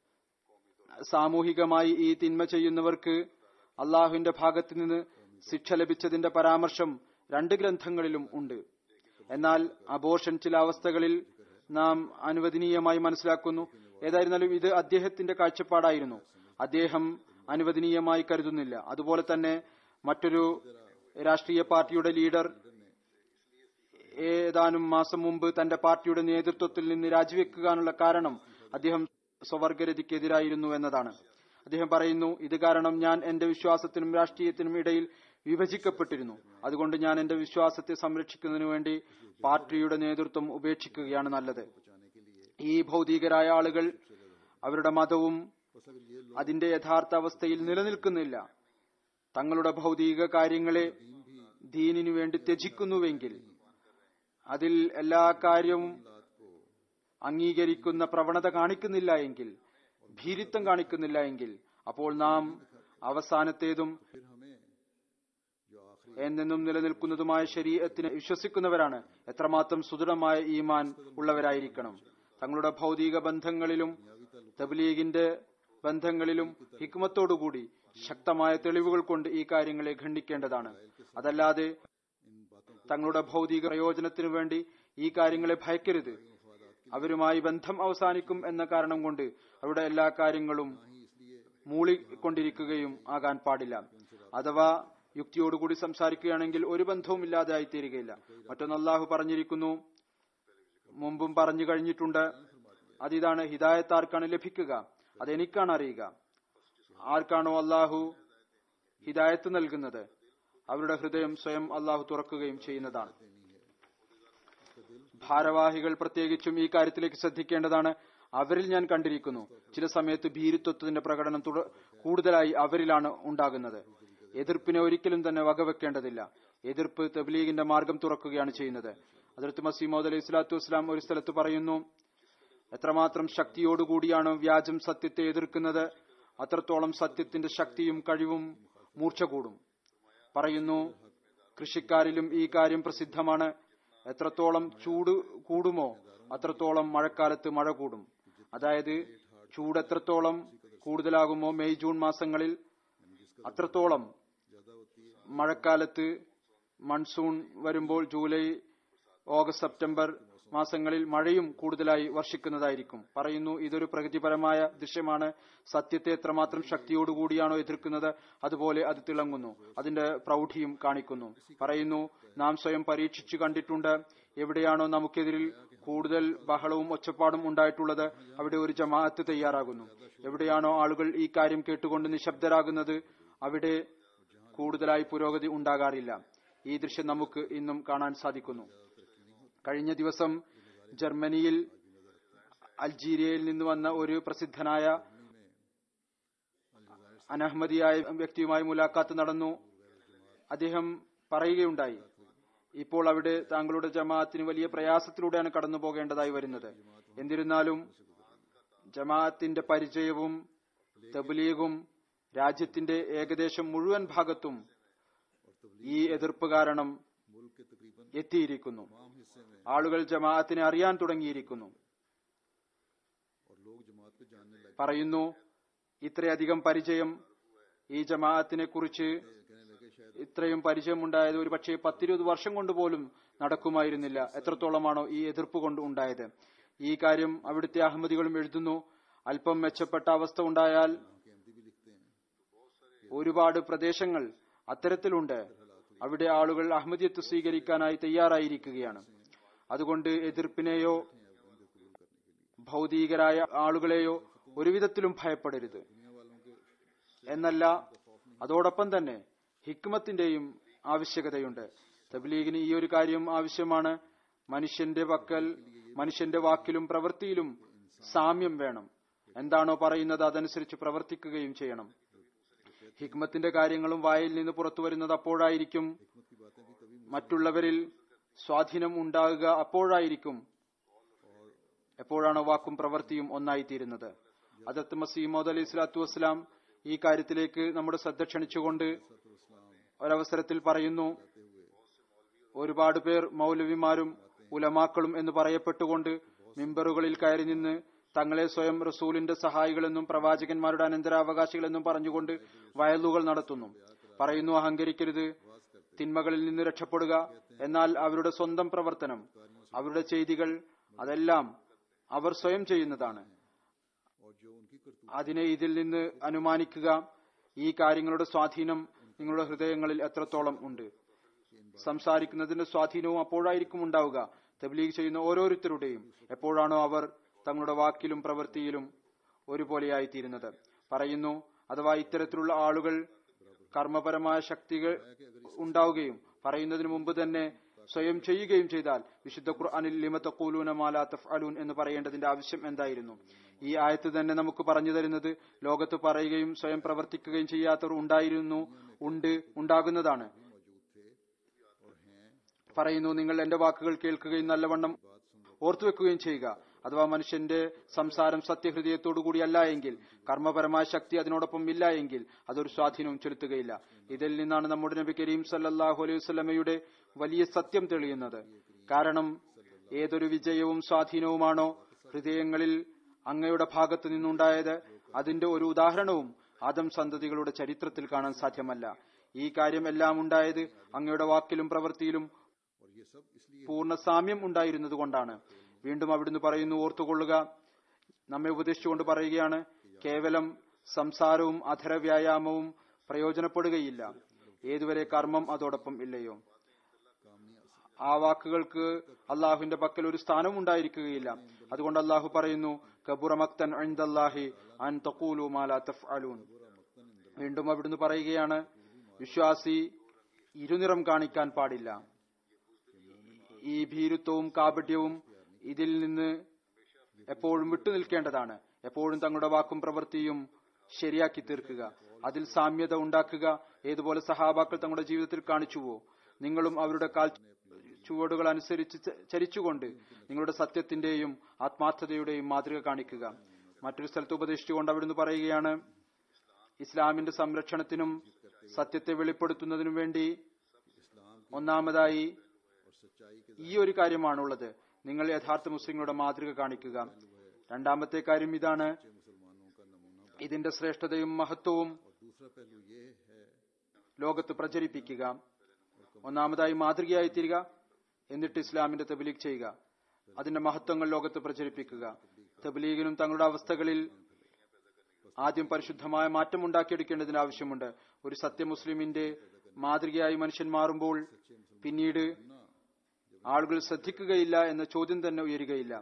സാമൂഹികമായി ഈ തിന്മ ചെയ്യുന്നവർക്ക് അള്ളാഹുവിന്റെ ഭാഗത്ത് നിന്ന് ശിക്ഷ ലഭിച്ചതിന്റെ പരാമർശം രണ്ട് ഗ്രന്ഥങ്ങളിലും ഉണ്ട് എന്നാൽ അബോർഷൻ ചില അവസ്ഥകളിൽ നാം അനുവദനീയമായി മനസ്സിലാക്കുന്നു ഏതായിരുന്നാലും ഇത് അദ്ദേഹത്തിന്റെ കാഴ്ചപ്പാടായിരുന്നു അദ്ദേഹം അനുവദനീയമായി കരുതുന്നില്ല അതുപോലെ തന്നെ മറ്റൊരു രാഷ്ട്രീയ പാർട്ടിയുടെ ലീഡർ ഏതാനും മാസം മുമ്പ് തന്റെ പാർട്ടിയുടെ നേതൃത്വത്തിൽ നിന്ന് രാജിവെക്കാനുള്ള കാരണം അദ്ദേഹം സ്വവർഗരതിക്കെതിരായിരുന്നു എന്നതാണ് അദ്ദേഹം പറയുന്നു ഇത് കാരണം ഞാൻ എന്റെ വിശ്വാസത്തിനും രാഷ്ട്രീയത്തിനും ഇടയിൽ വിഭജിക്കപ്പെട്ടിരുന്നു അതുകൊണ്ട് ഞാൻ എന്റെ വിശ്വാസത്തെ സംരക്ഷിക്കുന്നതിനു വേണ്ടി പാർട്ടിയുടെ നേതൃത്വം ഉപേക്ഷിക്കുകയാണ് നല്ലത് ഈ ഭൗതികരായ ആളുകൾ അവരുടെ മതവും बस अगर ये लोग അതിന്റെ യഥാർത്ഥ അവസ്ഥയിൽ നിലനിൽക്കുന്നില്ല തങ്ങളുടെ ഭൗതിക കാര്യങ്ങളെ ദീനിനു വേണ്ടി ത്യജിക്കുന്നുവെങ്കിൽ അതിൽ എല്ലാ കാര്യവും അംഗീകരിക്കുന്ന പ്രവണത കാണിക്കുന്നില്ല എങ്കിൽ ഭീരിത്വം കാണിക്കുന്നില്ല എങ്കിൽ അപ്പോൾ നാം അവസാനത്തേതും फिर हमें जो आखिरी എന്നെന്നും നിലനിൽക്കുന്നതുമായ ശരീരത്തിനെ വിശ്വസിക്കുന്നവരാണ് എത്രമാത്രം സുദൃഢമായ ഈമാൻ ഉള്ളവരായിരിക്കണം തങ്ങളുടെ ഭൗതിക ബന്ധങ്ങളിലും തബ്ലീഗിന്റെ ബന്ധങ്ങളിലും ഹിക്മത്തോടുകൂടി ശക്തമായ തെളിവുകൾ കൊണ്ട് ഈ കാര്യങ്ങളെ ഖണ്ഡിക്കേണ്ടതാണ് അതല്ലാതെ इन बातों को തങ്ങളുടെ ഭൗതിക പ്രയോജനത്തിനു വേണ്ടി ഈ കാര്യങ്ങളെ ഭയക്കരുത് അവരുമായി ബന്ധം അവസാനിക്കും എന്ന കാരണം കൊണ്ട് അവരുടെ എല്ലാ കാര്യങ്ങളും മൂളിക്കൊണ്ടിരിക്കുകയും ആകാൻ പാടില്ല അഥവാ യുക്തിയോടുകൂടി സംസാരിക്കുകയാണെങ്കിൽ ഒരു ബന്ധവും ഇല്ലാതെ ആയിത്തീരുകയില്ല മറ്റൊന്ന് അള്ളാഹു പറഞ്ഞിരിക്കുന്നു മുമ്പും പറഞ്ഞു കഴിഞ്ഞിട്ടുണ്ട് അതിതാണ് ഹിദായത്ത് ആർക്കാണ് ലഭിക്കുക അത് എനിക്കാണ് അറിയുക ആർക്കാണോ അള്ളാഹു ഹിദായത്ത് നൽകുന്നത് അവരുടെ ഹൃദയം സ്വയം അള്ളാഹു തുറക്കുകയും ചെയ്യുന്നതാണ് ഭാരവാഹികൾ പ്രത്യേകിച്ചും ഈ കാര്യത്തിലേക്ക് ശ്രദ്ധിക്കേണ്ടതാണ് അവരിൽ ഞാൻ കണ്ടിരിക്കുന്നു ചില സമയത്ത് ഭീരുത്വത്തിന്റെ പ്രകടനം തുട- കൂടുതലായി അവരിലാണ് ഉണ്ടാകുന്നത് എതിർപ്പിനെ ഒരിക്കലും തന്നെ വകവെക്കേണ്ടതില്ല എതിർപ്പ് തബ്ലീഗിന്റെ മാർഗം തുറക്കുകയാണ് ചെയ്യുന്നത് അതിർത്ത് മസീമോദ് അലൈഹി സ്വലാത്തു വസ്സലാം ഒരു സ്ഥലത്ത് പറയുന്നു എത്രമാത്രം ശക്തിയോടുകൂടിയാണ് വ്യാജം സത്യത്തെ എതിർക്കുന്നത് അത്രത്തോളം സത്യത്തിന്റെ ശക്തിയും കഴിവും മൂർച്ച കൂടും പറയുന്നു കൃഷിക്കാരിലും ഈ കാര്യം പ്രസിദ്ധമാണ് എത്രത്തോളം ചൂട് കൂടുമോ അത്രത്തോളം മഴക്കാലത്ത് മഴ കൂടും അതായത് ചൂട് എത്രത്തോളം കൂടുതലാകുമോ മെയ് ജൂൺ മാസങ്ങളിൽ അത്രത്തോളം മഴക്കാലത്ത് മൺസൂൺ വരുമ്പോൾ ജൂലൈ ഓഗസ്റ്റ് സെപ്റ്റംബർ മാസങ്ങളിൽ മഴയും കൂടുതലായി വർഷിക്കുന്നതായിരിക്കും പറയുന്നു ഇതൊരു പ്രകൃതിപരമായ ദൃശ്യമാണ് സത്യത്തെ എത്രമാത്രം ശക്തിയോടുകൂടിയാണോ എതിർക്കുന്നത് അതുപോലെ അത് തിളങ്ങുന്നു അതിന്റെ പ്രൗഢിയും കാണിക്കുന്നു പറയുന്നു നാം സ്വയം പരീക്ഷിച്ചു കണ്ടിട്ടുണ്ട് എവിടെയാണോ നമുക്കെതിരിൽ കൂടുതൽ ബഹളവും ഒച്ചപ്പാടും ഉണ്ടായിട്ടുള്ളത് അവിടെ ഒരു ജമാഅത്ത് തയ്യാറാകുന്നു എവിടെയാണോ ആളുകൾ ഈ കാര്യം കേട്ടുകൊണ്ട് നിശബ്ദരാകുന്നത് അവിടെ കൂടുതലായി പുരോഗതി ഉണ്ടാകാറില്ല ഈ ദൃശ്യം നമുക്ക് ഇന്നും കാണാൻ സാധിക്കുന്നു കഴിഞ്ഞ ദിവസം ജർമ്മനിയിൽ അൾജീരിയയിൽ നിന്ന് വന്ന ഒരു പ്രസിദ്ധനായ അനഹമ്മദിയായ വ്യക്തിയുമായി മുലാഖാത്ത് നടന്നു അദ്ദേഹം പറയുകയുണ്ടായി ഇപ്പോൾ അവിടെ താങ്കളുടെ ജമാഅത്തിന് വലിയ പ്രയാസത്തിലൂടെയാണ് കടന്നു പോകേണ്ടതായി വരുന്നത് എന്നിരുന്നാലും ജമാഅത്തിന്റെ പരിചയവും തബ്ലീഗും രാജ്യത്തിന്റെ ഏകദേശം മുഴുവൻ ഭാഗത്തും ഈ എതിർപ്പ് കാരണം मुल्क के तकरीबन എത്തിയിരിക്കുന്നു तमाम हिस्से में ആളുകൾ ജമാഅത്തിനെ അറിയാൻ തുടങ്ങിയിരിക്കുന്നു और लोग जमात को जानने लगे പറയുന്നു ഇത്രയധികം പരിചയം ഈ ജമാഅത്തിനെ കുറിച്ച് कहने लगे शायद ഇത്രയും പരിചയമുണ്ടായത് ഒരു പക്ഷേ പത്തിരുപത് വർഷം കൊണ്ട് പോലും നടക്കുമായിരുന്നില്ല എത്രത്തോളമാണോ ഈ എതിർപ്പ് കൊണ്ട് ഉണ്ടായത് ഈ കാര്യം അവിടുത്തെ അഹമ്മദികളും എഴുതുന്നു അല്പം മെച്ചപ്പെട്ട അവസ്ഥ ഉണ്ടായാൽ के एमडी भी लिखते हैं ഒരുപാട് പ്രദേശങ്ങൾ അത്തരത്തിലുണ്ട് അവിടെ ആളുകൾ അഹമ്മദിയത്ത് സ്വീകരിക്കാനായി തയ്യാറായിരിക്കുകയാണ് അതുകൊണ്ട് എതിർപ്പിനെയോ ഭൗതികരായ ആളുകളെയോ ഒരുവിധത്തിലും ഭയപ്പെടരുത് दुनिया वालों के എന്നല്ല അതോടൊപ്പം തന്നെ ഹിക്മത്തിന്റെയും ആവശ്യകതയുണ്ട് തബ്ലീഗിന് ഈ ഒരു കാര്യം ആവശ്യമാണ് മനുഷ്യന്റെ പക്കൽ മനുഷ്യന്റെ വാക്കിലും പ്രവൃത്തിയിലും സാമ്യം വേണം എന്താണോ പറയുന്നത് അതനുസരിച്ച് പ്രവർത്തിക്കുകയും ചെയ്യണം ഹിക്മത്തിന്റെ കാര്യങ്ങളും വായിൽ നിന്ന് പുറത്തു വരുന്നത് അപ്പോഴായിരിക്കും हिकमत की बातें भी तभी മറ്റുള്ളവരിൽ സ്വാധീനം ഉണ്ടാകുക അപ്പോഴായിരിക്കും എപ്പോഴാണോ വാക്കും പ്രവൃത്തിയും ഒന്നായിത്തീരുന്നത് അതത്ത് മസീമോദ് അലി സ്വലാത്തു വസ്സലാം ഈ കാര്യത്തിലേക്ക് നമ്മുടെ ശ്രദ്ധ ക്ഷണിച്ചുകൊണ്ട് ഒരവസരത്തിൽ പറയുന്നു ഒരുപാട് പേർ മൗലവിമാരും ഉലമാക്കളും എന്ന് പറയപ്പെട്ടുകൊണ്ട് മിമ്പറുകളിൽ കയറി നിന്ന് തങ്ങളെ സ്വയം റസൂലിന്റെ സഹായികളെന്നും പ്രവാചകന്മാരുടെ അനന്തരാവകാശികളെന്നും പറഞ്ഞുകൊണ്ട് വയലുകൾ നടത്തുന്നു പറയുന്നു അഹങ്കരിക്കരുത് തിന്മകളിൽ നിന്ന് രക്ഷപ്പെടുക എന്നാൽ അവരുടെ സ്വന്തം പ്രവർത്തനം അവരുടെ ചെയ്തികൾ അതെല്ലാം അവർ സ്വയം ചെയ്യുന്നതാണ് और जो उनकी करतूत അതിനെ ഇതിൽ നിന്ന് അനുമാനിക്കുക ഈ കാര്യങ്ങളുടെ സ്വാധീനം നിങ്ങളുടെ ഹൃദയങ്ങളിൽ എത്രത്തോളം ഉണ്ട് സംസാരിക്കുന്നതിന്റെ സ്വാധീനവും അപ്പോഴായിരിക്കും ഉണ്ടാവുക തബ്ലീഗ് ചെയ്യുന്ന ഓരോരുത്തരുടെയും എപ്പോഴാണോ അവർ തങ്ങളുടെ വാക്കിലും പ്രവൃത്തിയിലും ഒരുപോലെയായിത്തീരുന്നത് പറയുന്നു അഥവാ ഇത്തരത്തിലുള്ള ആളുകൾ കർമ്മപരമായ ശക്തികൾ ഉണ്ടാവുകയും പറയുന്നതിന് മുമ്പ് തന്നെ സ്വയം ചെയ്യുകയും ചെയ്താൽ വിശുദ്ധ ഖുർആനിൽ ലിമത്തഖൂലൂന മാലാ തഫ്അലൂൻ എന്ന് പറയേണ്ടതിന്റെ ആവശ്യം എന്തായിരുന്നു ഈ ആയത്ത് തന്നെ നമുക്ക് പറഞ്ഞു തരുന്നത് ലോകത്ത് പറയുകയും സ്വയം പ്രവർത്തിക്കുകയും ചെയ്യാത്തവർ ഉണ്ടായിരുന്നു ഉണ്ട് ഉണ്ടാകുന്നതാണ് പറയുന്നു നിങ്ങൾ എന്റെ വാക്കുകൾ കേൾക്കുകയും നല്ലവണ്ണം ഓർത്തുവെക്കുകയും ചെയ്യുക അഥവാ മനുഷ്യന്റെ സംസാരം സത്യഹൃദയത്തോടുകൂടി അല്ല എങ്കിൽ കർമ്മപരമായ ശക്തി അതിനോടൊപ്പം ഇല്ല എങ്കിൽ അതൊരു സ്വാധീനവും ചെലുത്തുകയില്ല ഇതിൽ നിന്നാണ് നമ്മുടെ നബി കരീം സല്ലല്ലാഹു അലൈഹി വസല്ലമയുടെ വലിയ സത്യം തെളിയുന്നത് കാരണം ഏതൊരു വിജയവും സ്വാധീനവുമാണോ ഹൃദയങ്ങളിൽ അങ്ങയുടെ ഭാഗത്തു നിന്നുണ്ടായത് അതിന്റെ ഒരു ഉദാഹരണവും ആദം സന്തതികളുടെ ചരിത്രത്തിൽ കാണാൻ സാധ്യമല്ല ഈ കാര്യം എല്ലാം ഉണ്ടായത് അങ്ങയുടെ വാക്കിലും പ്രവൃത്തിയിലും और ये सब इसलिए പൂർണ്ണ സാമ്യം ഉണ്ടായിരുന്നത് കൊണ്ടാണ് വീണ്ടും അവിടുന്ന് പറയുന്നു ഓർത്തുകൊള്ളുക നമ്മെ ഉപദേശിച്ചുകൊണ്ട് പറയുകയാണ് കേവലം സംസാരവും അധര വ്യായാമവും പ്രയോജനപ്പെടുകയില്ല ഏതുവരെ കർമ്മം അതോടൊപ്പം ഇല്ലയോ ആ വാക്കുകൾക്ക് അള്ളാഹുവിന്റെ പക്കൽ ഒരു സ്ഥാനവും ഉണ്ടായിരിക്കുകയില്ല അതുകൊണ്ട് അള്ളാഹു പറയുന്നു കബുറ മക്തൻ അൻദല്ലാഹി അൻ തഖൂലു മാ ലാ തഫ്അലൂൻ വീണ്ടും അവിടുന്ന് പറയുകയാണ് വിശ്വാസി ഇരുനിറം കാണിക്കാൻ പാടില്ല ഈ ഭീരുത്വവും കാപട്യവും ഇതിൽ നിന്ന് എപ്പോഴും വിട്ടുനിൽക്കേണ്ടതാണ് എപ്പോഴും തങ്ങളുടെ വാക്കും പ്രവൃത്തിയും ശരിയാക്കി തീർക്കുക അതിൽ സാമ്യത ഉണ്ടാക്കുക ഏതുപോലെ സഹാബാക്കൾ തങ്ങളുടെ ജീവിതത്തിൽ കാണിച്ചുവോ നിങ്ങളും അവരുടെ കാൽ ചുവടുകൾ അനുസരിച്ച് ച- ചരിച്ചുകൊണ്ട് നിങ്ങളുടെ സത്യത്തിന്റെയും ആത്മാർത്ഥതയുടെയും മാതൃക കാണിക്കുക മറ്റൊരു സ്ഥലത്ത് ഉപദേശിച്ചുകൊണ്ട് അവിടുന്ന് പറയുകയാണ് ഇസ്ലാമിന്റെ സംരക്ഷണത്തിനും സത്യത്തെ വെളിപ്പെടുത്തുന്നതിനും വേണ്ടി ഒന്നാമതായി और सच्चाई के ഈ ഒരു കാര്യമാണുള്ളത് നിങ്ങൾ യഥാർത്ഥ മുസ്ലിങ്ങളുടെ മാതൃക കാണിക്കുക രണ്ടാമത്തെ കാര്യം ഇതാണ് मुसलमानों का नमूना ഇതിന്റെ ശ്രേഷ്ഠതയും മഹത്വവും और दूसरा पहलू ये है ലോകത്ത് പ്രചരിപ്പിക്കുക ഒന്നാമതായി മാതൃകയായി തീരുക എന്നിട്ട് ഇസ്ലാമിന്റെ തബ്ലീഗ് ചെയ്യുക അതിന്റെ മഹത്വങ്ങൾ ലോകത്ത് പ്രചരിപ്പിക്കുക തബ്ലീഗിനും തങ്ങളുടെ അവസ്ഥകളിൽ ആദ്യം പരിശുദ്ധമായ മാറ്റം ഉണ്ടാക്കിയെടുക്കേണ്ടതിന് ആവശ്യമുണ്ട് ഒരു സത്യ മുസ്ലിമിന്റെ മാതൃകയായി മനുഷ്യൻ മാറുമ്പോൾ പിന്നീട് ആളുകൾ ശ്രദ്ധിക്കുകയില്ല എന്ന ചോദ്യം തന്നെ ഉയരുകയില്ല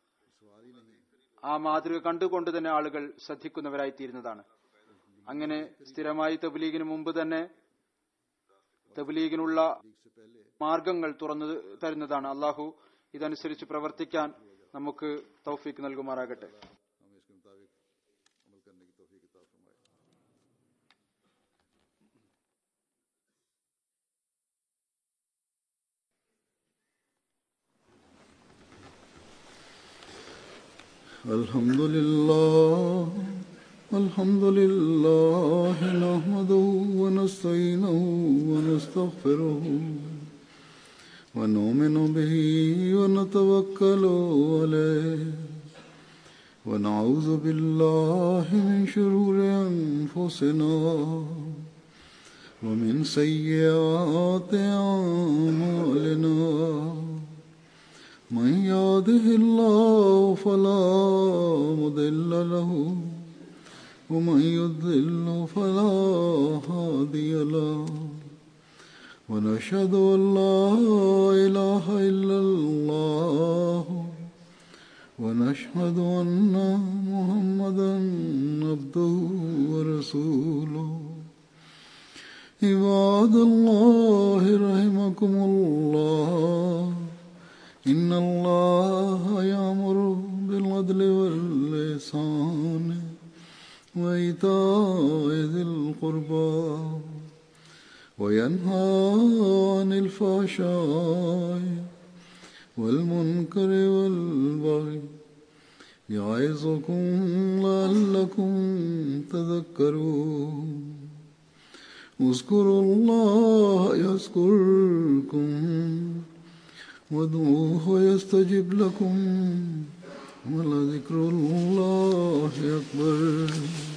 ആ മാതൃക കണ്ടുകൊണ്ട് തന്നെ ആളുകൾ ശ്രദ്ധിക്കുന്നവരായി തീരുന്നതാണ് അങ്ങനെ സ്ഥിരമായി തബ്ലീഗിന് മുമ്പ് തന്നെ തബ്ലീഗിനുള്ള से पहले മാർഗങ്ങൾ തുറന്നു തരുന്നതാണ് അള്ളാഹു ഇതനുസരിച്ച് പ്രവർത്തിക്കാൻ നമുക്ക് തൗഫീക്ക് നൽകുമാറാകട്ടെ हमें इसके मुताबिक अमल करने की तोफीक अता फरमाए الحمد لله الحمد لله نحمده ونستعينه ونستغفره ونؤمن به ونتوكل عليه ونعوذ بالله من شرور أنفسنا ومن سيئات أعمالنا من يهده الله فلا مضل له ومن يضلل فلا هادي له ونشهد أن لا إله إلا الله ونشهد أن محمدا عبده ورسوله عباد الله رحمكم الله إن الله يأمر بالعدل واللسان وإيتاء ذي القربى وينهى عن الفحشاء والمنكر والبغي يعظكم لعلكم تذكرون اذكروا الله يذكركم وادعوه يستجب لكم ولذكر الله أكبر